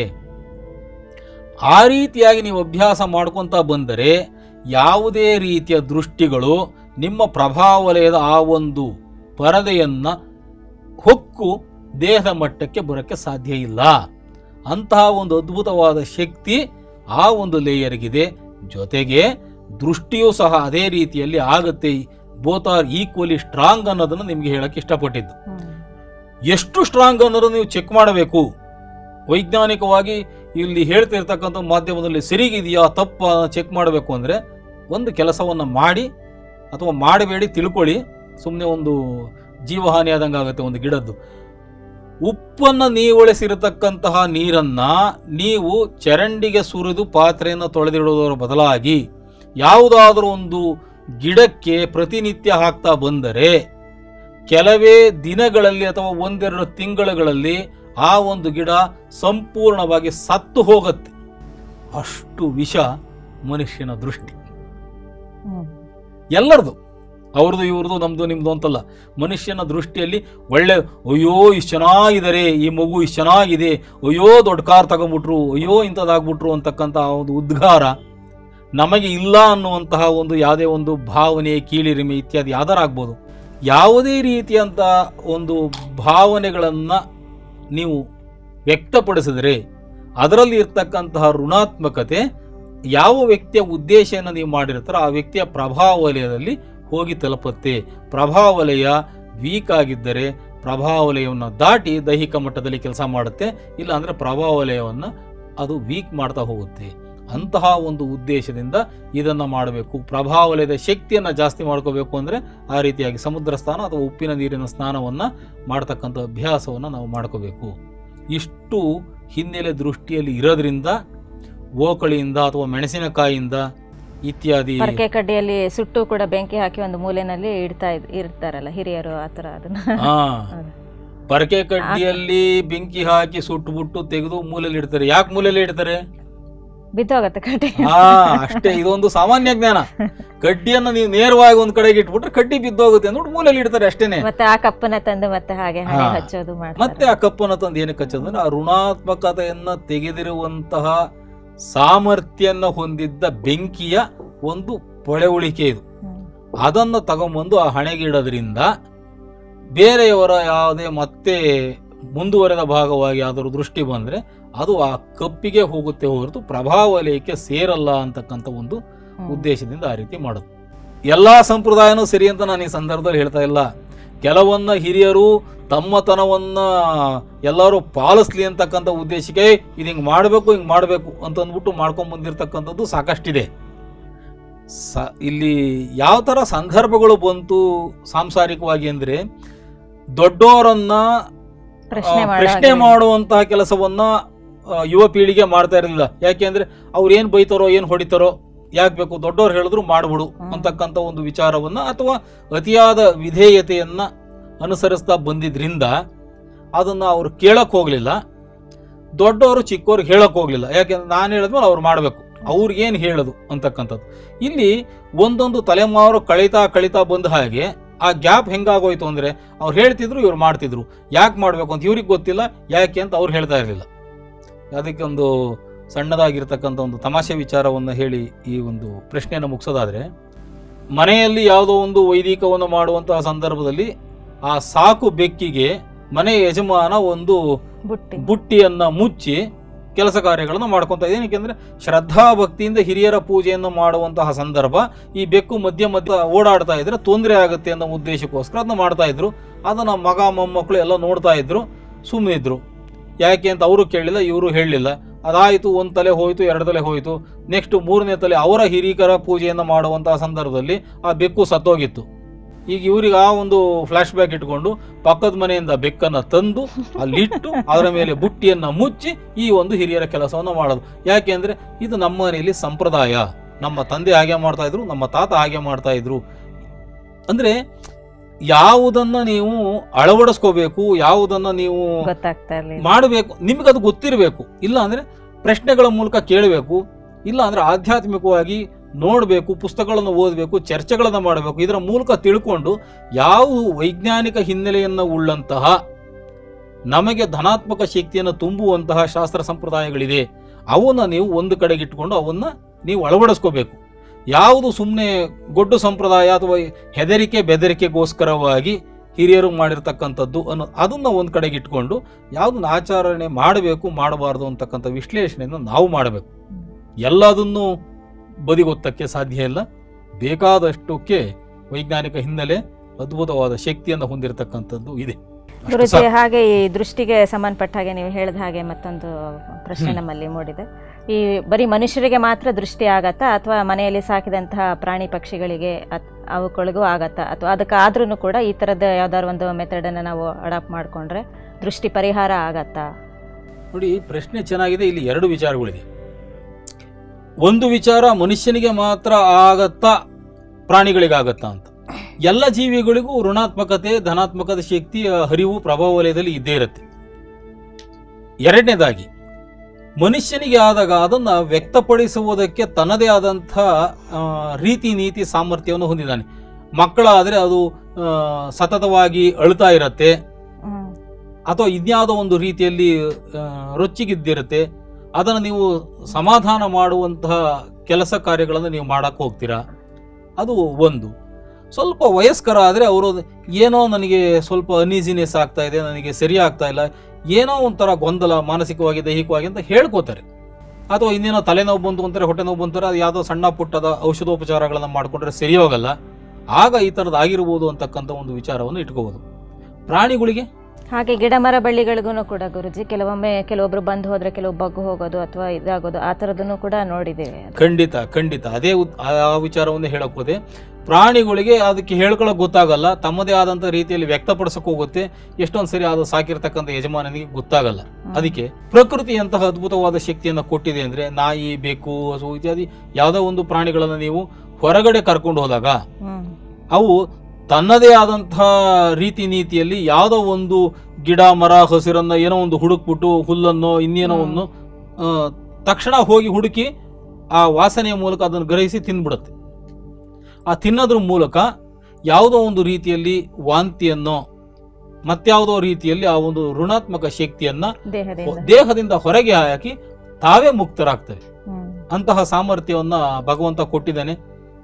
ಆ ರೀತಿಯಾಗಿ ನೀವು ಅಭ್ಯಾಸ ಮಾಡ್ಕೊತಾ ಬಂದರೆ ಯಾವುದೇ ರೀತಿಯ ದೃಷ್ಟಿಗಳು ನಿಮ್ಮ ಪ್ರಭಾವ ವಲಯದ ಆ ಒಂದು ಪರದೆಯನ್ನ ಹೊಕ್ಕು ದೇಹದ ಮಟ್ಟಕ್ಕೆ ಬರೋಕ್ಕೆ ಸಾಧ್ಯ ಇಲ್ಲ ಅಂತಹ ಒಂದು ಅದ್ಭುತವಾದ ಶಕ್ತಿ ಆ ಒಂದು ಲೇಯರ್ಗಿದೆ ಜೊತೆಗೆ ದೃಷ್ಟಿಯೂ ಸಹ ಅದೇ ರೀತಿಯಲ್ಲಿ ಆಗುತ್ತೆ ಬೋತ್ ಆರ್ ಈಕ್ವಲಿ ಸ್ಟ್ರಾಂಗ್ ಅನ್ನೋದನ್ನು ನಿಮಗೆ ಹೇಳಕ್ಕೆ ಇಷ್ಟಪಟ್ಟಿದ್ದು ಹ್ಮ್. ಎಷ್ಟು ಸ್ಟ್ರಾಂಗ್ ಅನ್ನೋದು ನೀವು ಚೆಕ್ ಮಾಡಬೇಕು ವೈಜ್ಞಾನಿಕವಾಗಿ ಇಲ್ಲಿ ಹೇಳ್ತಿರ್ತಕ್ಕಂಥ ಮಾಧ್ಯಮದಲ್ಲಿ ಸರಿಗಿದೆಯಾ ತಪ್ಪ ಚೆಕ್ ಮಾಡಬೇಕು ಅಂದರೆ ಒಂದು ಕೆಲಸವನ್ನು ಮಾಡಿ ಅಥವಾ ಮಾಡಬೇಡಿ ತಿಳ್ಕೊಳ್ಳಿ ಸುಮ್ಮನೆ ಒಂದು ಜೀವಹಾನಿ ಆದಂಗೆ ಆಗುತ್ತೆ ಒಂದು ಗಿಡದ್ದು ಉಪ್ಪನ್ನು ನೀವಳಿಸಿರತಕ್ಕಂತಹ ನೀರನ್ನ ನೀವು ಚರಂಡಿಗೆ ಸುರಿದು ಪಾತ್ರೆಯನ್ನು ತೊಳೆದಿಡುವುದರ ಬದಲಾಗಿ ಯಾವುದಾದರೂ ಒಂದು ಗಿಡಕ್ಕೆ ಪ್ರತಿನಿತ್ಯ ಹಾಕ್ತಾ ಬಂದರೆ ಕೆಲವೇ ದಿನಗಳಲ್ಲಿ ಅಥವಾ ಒಂದೆರಡು ತಿಂಗಳುಗಳಲ್ಲಿ ಆ ಒಂದು ಗಿಡ ಸಂಪೂರ್ಣವಾಗಿ ಸತ್ತು ಹೋಗುತ್ತೆ ಅಷ್ಟು ವಿಷ ಮನುಷ್ಯನ ದೃಷ್ಟಿ ಹ್ಮ್. ಎಲ್ಲರದು ಅವ್ರದ್ದು ಇವ್ರದ್ದು ನಮ್ದು ನಿಮ್ದು ಅಂತಲ್ಲ ಮನುಷ್ಯನ ದೃಷ್ಟಿಯಲ್ಲಿ ಒಳ್ಳೆ ಅಯ್ಯೋ ಇಷ್ಟು ಚೆನ್ನಾಗಿದ್ದಾರೆ ಈ ಮಗು ಇಷ್ಟು ಚೆನ್ನಾಗಿದೆ ಅಯ್ಯೋ ದೊಡ್ಡ ಕಾರ್ ತಗೊಂಬಿಟ್ರು ಅಯ್ಯೋ ಇಂಥದ್ದಾಗ್ಬಿಟ್ರು ಅಂತಕ್ಕಂಥ ಆ ಒಂದು ಉದ್ಗಾರ ನಮಗೆ ಇಲ್ಲ ಅನ್ನುವಂತಹ ಒಂದು ಯಾವುದೇ ಒಂದು ಭಾವನೆ ಕೀಳಿರಿಮೆ ಇತ್ಯಾದಿ ಯಾವ್ದಾರ ಆಗ್ಬೋದು ಯಾವುದೇ ರೀತಿಯಂಥ ಒಂದು ಭಾವನೆಗಳನ್ನು ನೀವು ವ್ಯಕ್ತಪಡಿಸಿದರೆ ಅದರಲ್ಲಿ ಇರ್ತಕ್ಕಂತಹ ಋಣಾತ್ಮಕತೆ ಯಾವ ವ್ಯಕ್ತಿಯ ಉದ್ದೇಶವನ್ನು ನೀವು ಮಾಡಿರ್ತಾರೋ ಆ ವ್ಯಕ್ತಿಯ ಪ್ರಭಾವ ವಲಯದಲ್ಲಿ ಹೋಗಿ ತಲುಪುತ್ತೆ ಪ್ರಭಾವ ವಲಯ ವೀಕ್ ಆಗಿದ್ದರೆ ಪ್ರಭಾವ ವಲಯವನ್ನು ದಾಟಿ ದೈಹಿಕ ಮಟ್ಟದಲ್ಲಿ ಕೆಲಸ ಮಾಡುತ್ತೆ ಇಲ್ಲ ಅಂದರೆ ಪ್ರಭಾವ ವಲಯವನ್ನು ಅದು ವೀಕ್ ಮಾಡ್ತಾ ಹೋಗುತ್ತೆ ಅಂತಹ ಒಂದು ಉದ್ದೇಶದಿಂದ ಇದನ್ನು ಮಾಡಬೇಕು ಪ್ರಭಾವಲಯದ ಶಕ್ತಿಯನ್ನು ಜಾಸ್ತಿ ಮಾಡ್ಕೋಬೇಕು ಅಂದರೆ ಆ ರೀತಿಯಾಗಿ ಸಮುದ್ರ ಸ್ನಾನ ಅಥವಾ ಉಪ್ಪಿನ ನೀರಿನ ಸ್ನಾನವನ್ನು ಮಾಡ್ತಕ್ಕಂಥ ಅಭ್ಯಾಸವನ್ನು ನಾವು ಮಾಡ್ಕೋಬೇಕು ಇಷ್ಟು ಹಿನ್ನೆಲೆ ದೃಷ್ಟಿಯಲ್ಲಿ ಇರೋದ್ರಿಂದ ಓಕಳಿಯಿಂದ ಅಥವಾ ಮೆಣಸಿನಕಾಯಿಯಿಂದ ಇತ್ಯಾದಿ ಪರಕೆ ಕಡ್ಡಿಯಲ್ಲಿ ಸುಟ್ಟು ಕೂಡ ಬೆಂಕಿ ಹಾಕಿ ಒಂದು ಮೂಲೆನಲ್ಲಿ ಇಡ್ತಾ ಇದ್- ಇರ್ತಾರಲ್ಲ ಹಿರಿಯರು ಆ ಥರ ಅದನ್ನ ಹಾ ಹೌದು. ಪರಕೆ ಕಡ್ಡಿಯಲ್ಲಿ ಬೆಂಕಿ ಹಾಕಿ ಸುಟ್ಟುಬಿಟ್ಟು ತೆಗೆದು ಮೂಲೆಯಲ್ಲಿ ಇಡ್ತಾರೆ ಯಾಕೆ ಮೂಲೆಯಲ್ಲಿ ಇಡ್ತಾರೆ ಬಿದ್ದೋಗತ್ತೆ ಕಡ್ಡಿ ಹಾ ಅಷ್ಟೇ ಇದೊಂದು ಸಾಮಾನ್ಯ ಜ್ಞಾನ ಕಡ್ಡಿಯನ್ನ ನೀವು ನೇರವಾಗಿ ಒಂದ್ ಕಡೆಗೆ ಇಟ್ಬಿಟ್ರೆ ಕಡ್ಡಿ ಬಿದ್ದೋಗುತ್ತೆ ಅಂದ್ಬಿಟ್ಟು ಮೂಲೆಯಲ್ಲಿ ಇಡ್ತಾರೆ ಅಷ್ಟೇನೆ ಮತ್ತೆ ಆ ಕಪ್ಪನ್ನ ತಂದು ಮತ್ತೆ ಹಾಗೆ ಹಣೆ ಹಾ. ಹಚ್ಚೋದು ಮತ್ತೆ ಮಾಡ್ತಾರೆ ಆ ಕಪ್ಪನ್ನು ತಂದು ಏನಕ್ಕೆ ಹಚ್ಚೋದಂದ್ರೆ ಆ ಋಣಾತ್ಮಕತೆಯನ್ನ ತೆಗೆದಿರುವಂತಹ ಸಾಮರ್ಥ್ಯನ ಹೊಂದಿದ್ದ ಬೆಂಕಿಯ ಒಂದು ಪೊಳೆಯುಳಿಕೆ ಇದು ಹ್ಮ್. ಅದನ್ನು ತಗೊಂಬಂದು ಆ ಹಣೆಗೆ ಇಡೋದ್ರಿಂದ ಬೇರೆಯವರ ಯಾವುದೇ ಮತ್ತೆ ಮುಂದುವರೆದ ಭಾಗವಾಗಿ ಯಾವ್ದಾದ್ರು ದೃಷ್ಟಿ ಬಂದ್ರೆ ಅದು ಆ ಕಪ್ಪಿಗೆ ಹೋಗುತ್ತೆ ಹೊರತು ಪ್ರಭಾವಲಯಕ್ಕೆ ಸೇರಲ್ಲ ಅಂತಕ್ಕಂಥ ಒಂದು ಹ್ಮ್. ಉದ್ದೇಶದಿಂದ ಆ ರೀತಿ ಮಾಡೋದು ಎಲ್ಲಾ ಸಂಪ್ರದಾಯನೂ ಸರಿ ಅಂತ ನಾನು ಈ ಸಂದರ್ಭದಲ್ಲಿ ಹೇಳ್ತಾ ಇಲ್ಲ ಕೆಲವನ್ನ ಹಿರಿಯರು ತಮ್ಮತನವನ್ನ ಎಲ್ಲರೂ ಪಾಲಿಸ್ಲಿ ಅಂತಕ್ಕಂಥ ಉದ್ದೇಶಕ್ಕೆ ಇದು ಹಿಂಗೆ ಮಾಡಬೇಕು ಹಿಂಗೆ ಮಾಡಬೇಕು ಅಂತ ಅಂದ್ಬಿಟ್ಟು ಮಾಡ್ಕೊಂಡ್ ಬಂದಿರತಕ್ಕಂಥದ್ದು ಸಾಕಷ್ಟಿದೆ ಸ ಇಲ್ಲಿ ಯಾವ ಥರ ಸಂದರ್ಭಗಳು ಬಂತು ಸಾಂಸಾರಿಕವಾಗಿ ಅಂದರೆ ದೊಡ್ಡೋರನ್ನ ಪ್ರಶ್ನೆ ಆ, ಮಾಡೋ ಪ್ರಶ್ನೆ ಹಾಗೆ. ಮಾಡುವಂತಹ ಕೆಲಸವನ್ನ ಆ, ಯುವ ಪೀಳಿಗೆ ಮಾಡ್ತಾ ಇರಲಿಲ್ಲ ಯಾಕೆಂದ್ರೆ ಅವ್ರು ಏನ್ ಬೈತಾರೋ ಏನ್ ಹೊಡಿತಾರೋ ಯಾಕೆ ಬೇಕು ದೊಡ್ಡವ್ರು ಹೇಳಿದ್ರು ಮಾಡ್ಬಿಡು ಹ್ಮ್. ಅಂತಕ್ಕಂಥ ಒಂದು ವಿಚಾರವನ್ನ ಅಥವಾ ಅತಿಯಾದ ವಿಧೇಯತೆಯನ್ನ ಅನುಸರಿಸ್ತಾ ಬಂದಿದ್ರಿಂದ ಅದನ್ನ ಅವ್ರು ಕೇಳಕ್ ಹೋಗ್ಲಿಲ್ಲ ದೊಡ್ಡವರು ಚಿಕ್ಕವ್ರಿಗೆ ಹೇಳಕ್ ಹೋಗ್ಲಿಲ್ಲ ಯಾಕೆಂದ್ರೆ ನಾನು ಹೇಳಿದ್ಮೇಲೆ ಅವ್ರು ಮಾಡ್ಬೇಕು ಅವ್ರಿಗೇನು ಹೇಳೋದು ಅಂತಕ್ಕಂಥದ್ದು ಇಲ್ಲಿ ಒಂದೊಂದು ತಲೆಮಾರು ಕಳೀತಾ ಕಳೀತಾ ಬಂದ ಹಾಗೆ ಆ ಗ್ಯಾಪ್ ಹೆಂಗಾಗೋಯ್ತು ಅಂದ್ರೆ ಅವ್ರು ಹೇಳ್ತಿದ್ರು ಇವ್ರು ಮಾಡ್ತಿದ್ರು ಯಾಕೆ ಮಾಡಬೇಕು ಅಂತ ಇವ್ರಿಗೆ ಗೊತ್ತಿಲ್ಲ ಯಾಕೆ ಅಂತ ಅವ್ರು ಹೇಳ್ತಾ ಇರಲಿಲ್ಲ ಅದಕ್ಕೆ ಒಂದು ಸಣ್ಣದಾಗಿರ್ತಕ್ಕಂಥ ಒಂದು ತಮಾಷೆ ವಿಚಾರವನ್ನು ಹೇಳಿ ಈ ಒಂದು ಪ್ರಶ್ನೆಯನ್ನು ಮುಗಿಸೋದಾದ್ರೆ ಮನೆಯಲ್ಲಿ ಯಾವುದೋ ಒಂದು ವೈದಿಕವನ್ನು ಮಾಡುವಂತಹ ಸಂದರ್ಭದಲ್ಲಿ ಆ ಸಾಕು ಬೆಕ್ಕಿಗೆ ಮನೆ ಯಜಮಾನ ಒಂದು ಬುಟ್ಟಿ ಬುಟ್ಟಿಯನ್ನ ಮುಚ್ಚಿ ಕೆಲಸ ಕಾರ್ಯಗಳನ್ನು ಮಾಡ್ಕೊತಾ ಇದೆ ಏನಕ್ಕೆಂದ್ರೆ ಶ್ರದ್ಧಾ ಭಕ್ತಿಯಿಂದ ಹಿರಿಯರ ಪೂಜೆಯನ್ನು ಮಾಡುವಂತಹ ಸಂದರ್ಭ ಈ ಬೆಕ್ಕು ಮಧ್ಯ ಮಧ್ಯ ಓಡಾಡ್ತಾ ಇದ್ರೆ ತೊಂದರೆ ಆಗುತ್ತೆ ಅನ್ನೋ ಉದ್ದೇಶಕ್ಕೋಸ್ಕರ ಅದನ್ನ ಮಾಡ್ತಾ ಇದ್ರು ಅದನ್ನ ಮಗ ಮೊಮ್ಮಕ್ಕಳು ಎಲ್ಲ ನೋಡ್ತಾ ಇದ್ರು ಸುಮ್ಮನೆ ಇದ್ರು ಯಾಕೆ ಅಂತ ಅವರು ಕೇಳಲಿಲ್ಲ ಇವರು ಹೇಳಲಿಲ್ಲ ಅದಾಯಿತು ಒಂದು ತಲೆ ಹೋಯಿತು ಎರಡು ತಲೆ ಹೋಯಿತು ನೆಕ್ಸ್ಟ್ ಮೂರನೇ ತಲೆ ಅವರ ಹಿರಿಕರ ಪೂಜೆಯನ್ನು ಮಾಡುವಂತಹ ಸಂದರ್ಭದಲ್ಲಿ ಆ ಬೆಕ್ಕು ಸತ್ತೋಗಿತ್ತು ಈಗ ಇವ್ರಿಗೆ ಆ ಒಂದು ಫ್ಲಾಶ್ ಬ್ಯಾಕ್ ಇಟ್ಕೊಂಡು ಪಕ್ಕದ ಮನೆಯಿಂದ ಬೆಕ್ಕನ್ನ ತಂದು ಅಲ್ಲಿಟ್ಟು ಅದರ ಮೇಲೆ ಬುಟ್ಟಿಯನ್ನ ಮುಚ್ಚಿ ಈ ಒಂದು ಹಿರಿಯರ ಕೆಲಸವನ್ನು ಮಾಡೋದು ಯಾಕೆ ಅಂದ್ರೆ ಇದು ನಮ್ಮ ಮನೆಯಲ್ಲಿ ಸಂಪ್ರದಾಯ ನಮ್ಮ ತಂದೆ ಹಾಗೆ ಮಾಡ್ತಾ ಇದ್ರು ನಮ್ಮ ತಾತ ಹಾಗೆ ಮಾಡ್ತಾ ಇದ್ರು ಅಂದ್ರೆ ಯಾವುದನ್ನ ನೀವು ಅಳವಡಿಸ್ಕೋಬೇಕು ಯಾವುದನ್ನ ನೀವು ಗೊತ್ತಾಗ್ತಾ ಇರ್ಲಿಲ್ಲ ಮಾಡಬೇಕು ನಿಮ್ಗೆ ಅದು ಗೊತ್ತಿರಬೇಕು ಇಲ್ಲ ಅಂದ್ರೆ ಪ್ರಶ್ನೆಗಳ ಮೂಲಕ ಕೇಳಬೇಕು ಇಲ್ಲ ಅಂದ್ರೆ ಆಧ್ಯಾತ್ಮಿಕವಾಗಿ ನೋಡಬೇಕು ಪುಸ್ತಕಗಳನ್ನು ಓದಬೇಕು ಚರ್ಚೆಗಳನ್ನು ಮಾಡಬೇಕು ಇದರ ಮೂಲಕ ತಿಳ್ಕೊಂಡು ಯಾವ ವೈಜ್ಞಾನಿಕ ಹಿನ್ನೆಲೆಯನ್ನು ಉಳ್ಳಂತಹ ನಮಗೆ ಧನಾತ್ಮಕ ಶಕ್ತಿಯನ್ನು ತುಂಬುವಂತಹ ಶಾಸ್ತ್ರ ಸಂಪ್ರದಾಯಗಳಿದೆ ಅವನ್ನ ನೀವು ಒಂದು ಕಡೆಗೆ ಇಟ್ಕೊಂಡು ಅವನ್ನ ನೀವು ಅಳವಡಿಸ್ಕೋಬೇಕು ಯಾವುದು ಸುಮ್ಮನೆ ಗೊಡ್ಡು ಸಂಪ್ರದಾಯ ಅಥವಾ ಹೆದರಿಕೆ ಬೆದರಿಕೆಗೋಸ್ಕರವಾಗಿ ಹಿರಿಯರು ಮಾಡಿರ್ತಕ್ಕಂಥದ್ದು ಅನ್ನೋ ಅದನ್ನ ಒಂದು ಕಡೆಗೆ ಇಟ್ಕೊಂಡು ಯಾವುದನ್ನ ಆಚರಣೆ ಮಾಡಬೇಕು ಮಾಡಬಾರ್ದು ಅಂತಕ್ಕಂಥ ವಿಶ್ಲೇಷಣೆಯನ್ನು ನಾವು ಮಾಡಬೇಕು ಎಲ್ಲದನ್ನೂ ಬದಿಗೊತ್ತಕ್ಕೆ ಸಾಧ್ಯ ಇಲ್ಲ ಬೇಕಾದಷ್ಟಕ್ಕೆ ವೈಜ್ಞಾನಿಕ ಹಿನ್ನೆಲೆ ಅದ್ಭುತವಾದ ಶಕ್ತಿಯನ್ನು ಹೊಂದಿರತಕ್ಕಂಥದ್ದು ಇದೆ ಅಷ್ಟು ಗುರುಜಿ ಸಾಕು. ಹಾಗೆ ಈ ದೃಷ್ಟಿಗೆ ಸಂಬಂಧಪಟ್ಟ ಹಾಗೆ ನೀವು ಹೇಳಿದ ಹಾಗೆ ಮತ್ತೊಂದು ಪ್ರಶ್ನೆ ಹ್ಮ್. ನಮ್ಮಲ್ಲಿ ಮೂಡಿದೆ ಈ ಬರೀ ಮನುಷ್ಯರಿಗೆ ಮಾತ್ರ ದೃಷ್ಟಿ ಆಗತ್ತಾ ಅಥವಾ ಮನೆಯಲ್ಲಿ ಸಾಕಿದಂತಹ ಪ್ರಾಣಿ ಪಕ್ಷಿಗಳಿಗೆ ಅತ್- ಅವುಗಳಿಗೂ ಆಗತ್ತಾ ಅಥವಾ ಅದಕ್ಕೆ ಆದ್ರೂ ಕೂಡ ಈ ಥರದ ಯಾವ್ದಾದ್ರು ಒಂದು ಮೆಥಡನ್ನು ನಾವು ಅಡಾಪ್ಟ್ ಮಾಡಿಕೊಂಡ್ರೆ ದೃಷ್ಟಿ ಪರಿಹಾರ ಆಗತ್ತಾ ನೋಡಿ ಪ್ರಶ್ನೆ ಚೆನ್ನಾಗಿದೆ ಇಲ್ಲಿ ಎರಡು ವಿಚಾರಗಳಿದೆ ಒಂದು ವಿಚಾರ ಮನುಷ್ಯನಿಗೆ ಮಾತ್ರ ಆಗತ್ತಾ ಪ್ರಾಣಿಗಳಿಗಾಗತ್ತಾ ಅಂತ ಎಲ್ಲ ಜೀವಿಗಳಿಗೂ ಋಣಾತ್ಮಕತೆ ಧನಾತ್ಮಕತೆ ಶಕ್ತಿಯ ಹರಿವು ಪ್ರಭಾವ ವಲಯದಲ್ಲಿ ಇದ್ದೇ ಇರುತ್ತೆ ಎರಡನೇದಾಗಿ ಮನುಷ್ಯನಿಗೆ ಆದಾಗ ಅದನ್ನ ವ್ಯಕ್ತಪಡಿಸುವುದಕ್ಕೆ ತನ್ನದೇ ಆದಂಥ ಆ, ರೀತಿ ನೀತಿ ಸಾಮರ್ಥ್ಯವನ್ನು ಹೊಂದಿದ್ದಾನೆ ಮಕ್ಕಳಾದರೆ ಅದು ಆ, ಸತತವಾಗಿ ಅಳ್ತಾ ಇರತ್ತೆ ಹ್ಮ್. ಅಥವಾ ಇನ್ಯಾವುದೋ ಒಂದು ರೀತಿಯಲ್ಲಿ ಆ, ರೊಚ್ಚಿಗಿದ್ದಿರುತ್ತೆ ಅದನ್ನು ನೀವು ಸಮಾಧಾನ ಮಾಡುವಂತಹ ಕೆಲಸ ಕಾರ್ಯಗಳನ್ನು ನೀವು ಮಾಡಕ್ಕೆ ಹೋಗ್ತೀರಾ ಅದು ಒಂದು ಸ್ವಲ್ಪ ವಯಸ್ಕರ ಆದರೆ ಅವರು ಏನೋ ನನಗೆ ಸ್ವಲ್ಪ ಅನೀಸಿನೆಸ್ ಆಗ್ತಾ ಇದೆ ನನಗೆ ಸರಿ ಆಗ್ತಾ ಇಲ್ಲ ಏನೋ ಒಂಥರ ಗೊಂದಲ ಮಾನಸಿಕವಾಗಿ ದೈಹಿಕವಾಗಿ ಅಂತ ಹೇಳ್ಕೋತಾರೆ ಅಥವಾ ಇನ್ನೇನೋ ತಲೆನೋವು ಬಂತು ಅಂತಾರೆ ಹೊಟ್ಟೆ ನೋವು ಬಂತಾರೆ ಅದು ಯಾವುದೋ ಸಣ್ಣ ಪುಟ್ಟದ ಔಷಧೋಪಚಾರಗಳನ್ನು ಮಾಡಿಕೊಂಡ್ರೆ ಸರಿ ಹೋಗಲ್ಲ ಆಗ ಈ ಥರದ್ದು ಆಗಿರ್ಬೋದು ಅಂತಕ್ಕಂಥ ಒಂದು ವಿಚಾರವನ್ನು ಇಟ್ಕೋಬೋದು ಪ್ರಾಣಿಗಳಿಗೆ ಹಾಗೆ ಗಿಡ ಮರ ಬಳ್ಳಿಗಳಿಗೂ ಕೂಡ ಗುರುಜಿ ಕೆಲವೊಮ್ಮೆ ಕೆಲವೊಬ್ರು ಬಂದು ಹೋದ್ರೆ ಕೆಲವು ಬಗ್ಗು ಹೋಗೋದು ಅಥವಾ ಇದಾಗೋದು ಆ ಥರದನ್ನು ಕೂಡ ನೋಡಿದ್ದೇವೆ ಖಂಡಿತ ಖಂಡಿತ ಅದೇ ಉದ್- ಆ ಆ ವಿಚಾರವನ್ನು ಹೇಳಕ್ ಹೋದೆ ಪ್ರಾಣಿಗಳಿಗೆ ಅದಕ್ಕೆ ಹೇಳ್ಕೊಳಕ್ ಗೊತ್ತಾಗಲ್ಲ ತಮ್ಮದೇ ಆದಂತ ರೀತಿಯಲ್ಲಿ ವ್ಯಕ್ತಪಡಿಸಕ್ ಹೋಗುತ್ತೆ ಎಷ್ಟೊಂದ್ ಸರಿ ಅದು ಸಾಕಿರ್ತಕ್ಕಂಥ ಯಜಮಾನನಿಗೆ ಗೊತ್ತಾಗಲ್ಲ ಅದಕ್ಕೆ ಪ್ರಕೃತಿಯಂತಹ ಅದ್ಭುತವಾದ ಶಕ್ತಿಯನ್ನ ಕೊಟ್ಟಿದೆ ಅಂದ್ರೆ ನಾಯಿ ಬೆಕ್ಕು ಹಸು ಇತ್ಯಾದಿ ಯಾವುದೋ ಒಂದು ಪ್ರಾಣಿಗಳನ್ನ ನೀವು ಹೊರಗಡೆ ಕರ್ಕೊಂಡು ಹೋದಾಗ ಹ್ಮ್ ಅವು ತನ್ನದೇ ಆದಂತಹ ರೀತಿ ನೀತಿಯಲ್ಲಿ ಯಾವುದೋ ಒಂದು ಗಿಡ ಮರ ಹಸಿರನ್ನ ಏನೋ ಒಂದು ಹುಡುಕ್ಬಿಟ್ಟು ಹುಲ್ಲನ್ನು ಇನ್ನೇನೋ ಹ್ಮ್. ಒಂದು ಆ, ತಕ್ಷಣ ಹೋಗಿ ಹುಡುಕಿ ಆ ವಾಸನೆಯ ಮೂಲಕ ಅದನ್ನು ಗ್ರಹಿಸಿ ತಿಂದ್ಬಿಡುತ್ತೆ ಆ ತಿನ್ನೋದ್ರ ಮೂಲಕ ಯಾವುದೋ ಒಂದು ರೀತಿಯಲ್ಲಿ ವಾಂತಿಯನ್ನು ಮತ್ಯಾವುದೋ ರೀತಿಯಲ್ಲಿ ಆ ಒಂದು ಋಣಾತ್ಮಕ ಶಕ್ತಿಯನ್ನ ದೇಹದಿಂದ ದೇಹದಿಂದ ಹೊರಗೆ ಹಾಕಿ ತಾವೇ ಮುಕ್ತರಾಗ್ತವೆ ಹ್ಮ್ ಅಂತಹ ಸಾಮರ್ಥ್ಯವನ್ನ ಭಗವಂತ ಕೊಟ್ಟಿದ್ದಾನೆ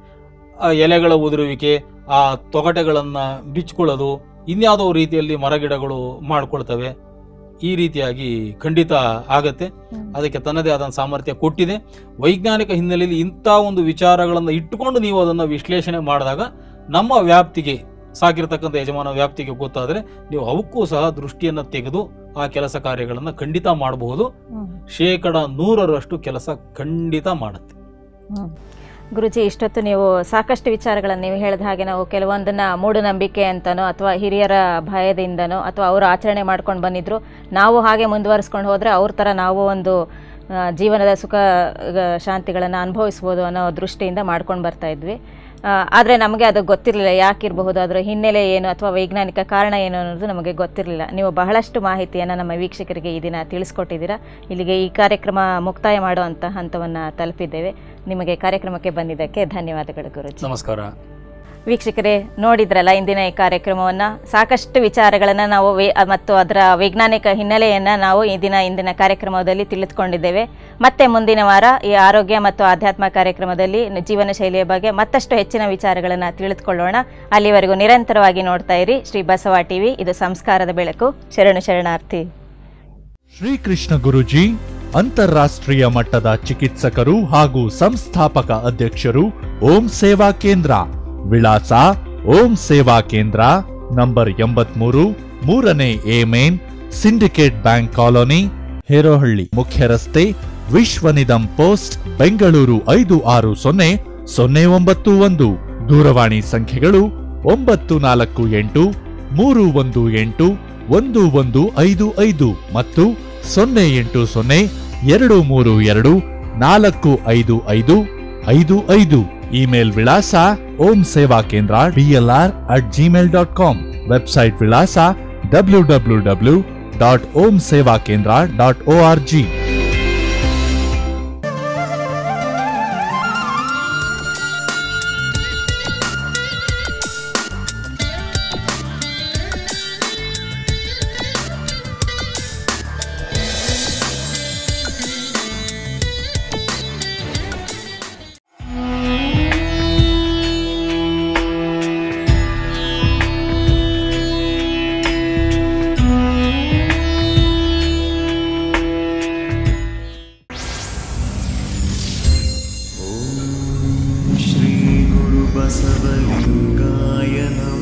ಆ ಎಲೆಗಳ ಉದುರುವಿಕೆ ಆ ತೊಗಟೆಗಳನ್ನ ಬಿಚ್ಕೊಳ್ಳೋದು ಇನ್ಯಾವುದೋ ರೀತಿಯಲ್ಲಿ ಮರಗಿಡಗಳು ಮಾಡ್ಕೊಳ್ತವೆ ಈ ರೀತಿಯಾಗಿ ಖಂಡಿತ ಆಗತ್ತೆ ಹ್ಮ್. ಅದಕ್ಕೆ ತನ್ನದೇ ಆದ ಸಾಮರ್ಥ್ಯ ಕೊಟ್ಟಿದೆ ವೈಜ್ಞಾನಿಕ ಹಿನ್ನೆಲೆಯಲ್ಲಿ ಇಂಥ ಒಂದು ವಿಚಾರಗಳನ್ನು ಇಟ್ಟುಕೊಂಡು ನೀವು ಅದನ್ನು ವಿಶ್ಲೇಷಣೆ ಮಾಡಿದಾಗ ನಮ್ಮ ವ್ಯಾಪ್ತಿಗೆ ಸಾಕಿರ್ತಕ್ಕಂಥ ಯಜಮಾನ ವ್ಯಾಪ್ತಿಗೆ ಗೊತ್ತಾದರೆ ನೀವು ಅವಕ್ಕೂ ಸಹ ದೃಷ್ಟಿಯನ್ನು ತೆಗೆದು ಆ ಕೆಲಸ ಕಾರ್ಯಗಳನ್ನು ಖಂಡಿತ ಮಾಡಬಹುದು ಹ್ಮ್ ಶೇಕಡ ನೂರರಷ್ಟು ಕೆಲಸ ಖಂಡಿತ ಮಾಡುತ್ತೆ ಹ್ಮ್. ಗುರುಜಿ ಇಷ್ಟೊತ್ತು ನೀವು ಸಾಕಷ್ಟು ವಿಚಾರಗಳನ್ನು ನೀವು ಹೇಳಿದ ಹಾಗೆ ನಾವು ಕೆಲವೊಂದನ್ನ ಮೂಢನಂಬಿಕೆ ಅಂತನೋ ಅಥವಾ ಹಿರಿಯರ ಭಯದಿಂದನೋ ಅಥವಾ ಅವರು ಆಚರಣೆ ಮಾಡ್ಕೊಂಡು ಬಂದಿದ್ರು ನಾವು ಹಾಗೆ ಮುಂದುವರಿಸ್ಕೊಂಡು ಹೋದರೆ ಅವ್ರ ಥರ ನಾವು ಒಂದು ಆ, ಜೀವನದ ಸುಖ ಆ, ಶಾಂತಿಗಳನ್ನು ಅನುಭವಿಸ್ಬೋದು ಅನ್ನೋ ದೃಷ್ಟಿಯಿಂದ ಮಾಡ್ಕೊಂಡು ಬರ್ತಾ ಇದ್ವಿ ಆದರೆ ನಮಗೆ ಅದು ಗೊತ್ತಿರಲಿಲ್ಲ ಯಾಕಿರಬಹುದು ಅದರ ಹಿನ್ನೆಲೆ ಏನು ಅಥವಾ ವೈಜ್ಞಾನಿಕ ಕಾರಣ ಏನು ಅನ್ನೋದು ನಮಗೆ ಗೊತ್ತಿರಲಿಲ್ಲ ನೀವು ಬಹಳಷ್ಟು ಮಾಹಿತಿಯನ್ನು ನಮ್ಮ ವೀಕ್ಷಕರಿಗೆ ಈ ದಿನ ತಿಳಿಸ್ಕೊಟ್ಟಿದ್ದೀರಾ ಇಲ್ಲಿಗೆ ಈ ಕಾರ್ಯಕ್ರಮ ಮುಕ್ತಾಯ ಮಾಡುವಂಥ ಹಂತವನ್ನು ತಲುಪಿದ್ದೇವೆ ನಿಮಗೆ ಕಾರ್ಯಕ್ರಮಕ್ಕೆ ಬಂದಿದ್ದಕ್ಕೆ ಧನ್ಯವಾದಗಳು ಗುರುಜಿ ನಮಸ್ಕಾರ ವೀಕ್ಷಕರೇ ನೋಡಿದ್ರಲ್ಲ ಇಂದಿನ ಈ ಕಾರ್ಯಕ್ರಮವನ್ನು ಸಾಕಷ್ಟು ವಿಚಾರಗಳನ್ನು ನಾವು ವೇ ಮತ್ತು ಅದರ ವೈಜ್ಞಾನಿಕ ಹಿನ್ನೆಲೆಯನ್ನು ನಾವು ಈ ದಿನ ಇಂದಿನ ಕಾರ್ಯಕ್ರಮದಲ್ಲಿ ತಿಳಿದುಕೊಂಡಿದ್ದೇವೆ ಮತ್ತೆ ಮುಂದಿನ ವಾರ ಈ ಆರೋಗ್ಯ ಮತ್ತು ಆಧ್ಯಾತ್ಮ ಕಾರ್ಯಕ್ರಮದಲ್ಲಿ ನ- ಜೀವನ ಶೈಲಿಯ ಬಗ್ಗೆ ಮತ್ತಷ್ಟು ಹೆಚ್ಚಿನ ವಿಚಾರಗಳನ್ನು ತಿಳಿದುಕೊಳ್ಳೋಣ ಅಲ್ಲಿವರೆಗೂ ನಿರಂತರವಾಗಿ ನೋಡ್ತಾ ಇರಿ ಶ್ರೀ ಬಸವ ಟಿವಿ ಇದು ಸಂಸ್ಕಾರದ ಬೆಳಕು ಶರಣು ಶರಣಾರ್ಥಿ ಶ್ರೀಕೃಷ್ಣ ಗುರುಜಿ ಅಂತಾರಾಷ್ಟ್ರೀಯ ಮಟ್ಟದ ಚಿಕಿತ್ಸಕರು ಹಾಗೂ ಸಂಸ್ಥಾಪಕ ಅಧ್ಯಕ್ಷರು ಓಂ ಸೇವಾ ಕೇಂದ್ರ ವಿಳಾಸ ಓಂ ಸೇವಾ ಕೇಂದ್ರ ನಂಬರ್ ಎಂಬತ್ಮೂರು ಮೂರನೇ A main Syndicate Bank colony Herohalli ಮುಖ್ಯ ರಸ್ತೆ ವಿಶ್ವನಿಧಂ ಪೋಸ್ಟ್ ಬೆಂಗಳೂರು ಐದು ಆರು ಸೊನ್ನೆ ಸೊನ್ನೆ ಒಂಬತ್ತು ಒಂದು ದೂರವಾಣಿ ಸಂಖ್ಯೆಗಳು ಒಂಬತ್ತು ನಾಲ್ಕು ಎಂಟು ಮೂರು ಒಂದು ಎಂಟು ಒಂದು ಒಂದು ಐದು ಐದು ಮತ್ತು ಸೊನ್ನೆ ಎಂಟು ಸೊನ್ನೆ ಎರಡು ಮೂರು ಎರಡು ನಾಲ್ಕು ಐದು ಐದು ಐದು ಐದು ಇಮೇಲ್ ವಿಳಾಸ Om Seva Kendra DLR at Gmail dot com website ವಿಳಾಸ W W W dot Om Seva Kendra dot O R G श्रीगुरुबसवलिङ्गाय नमः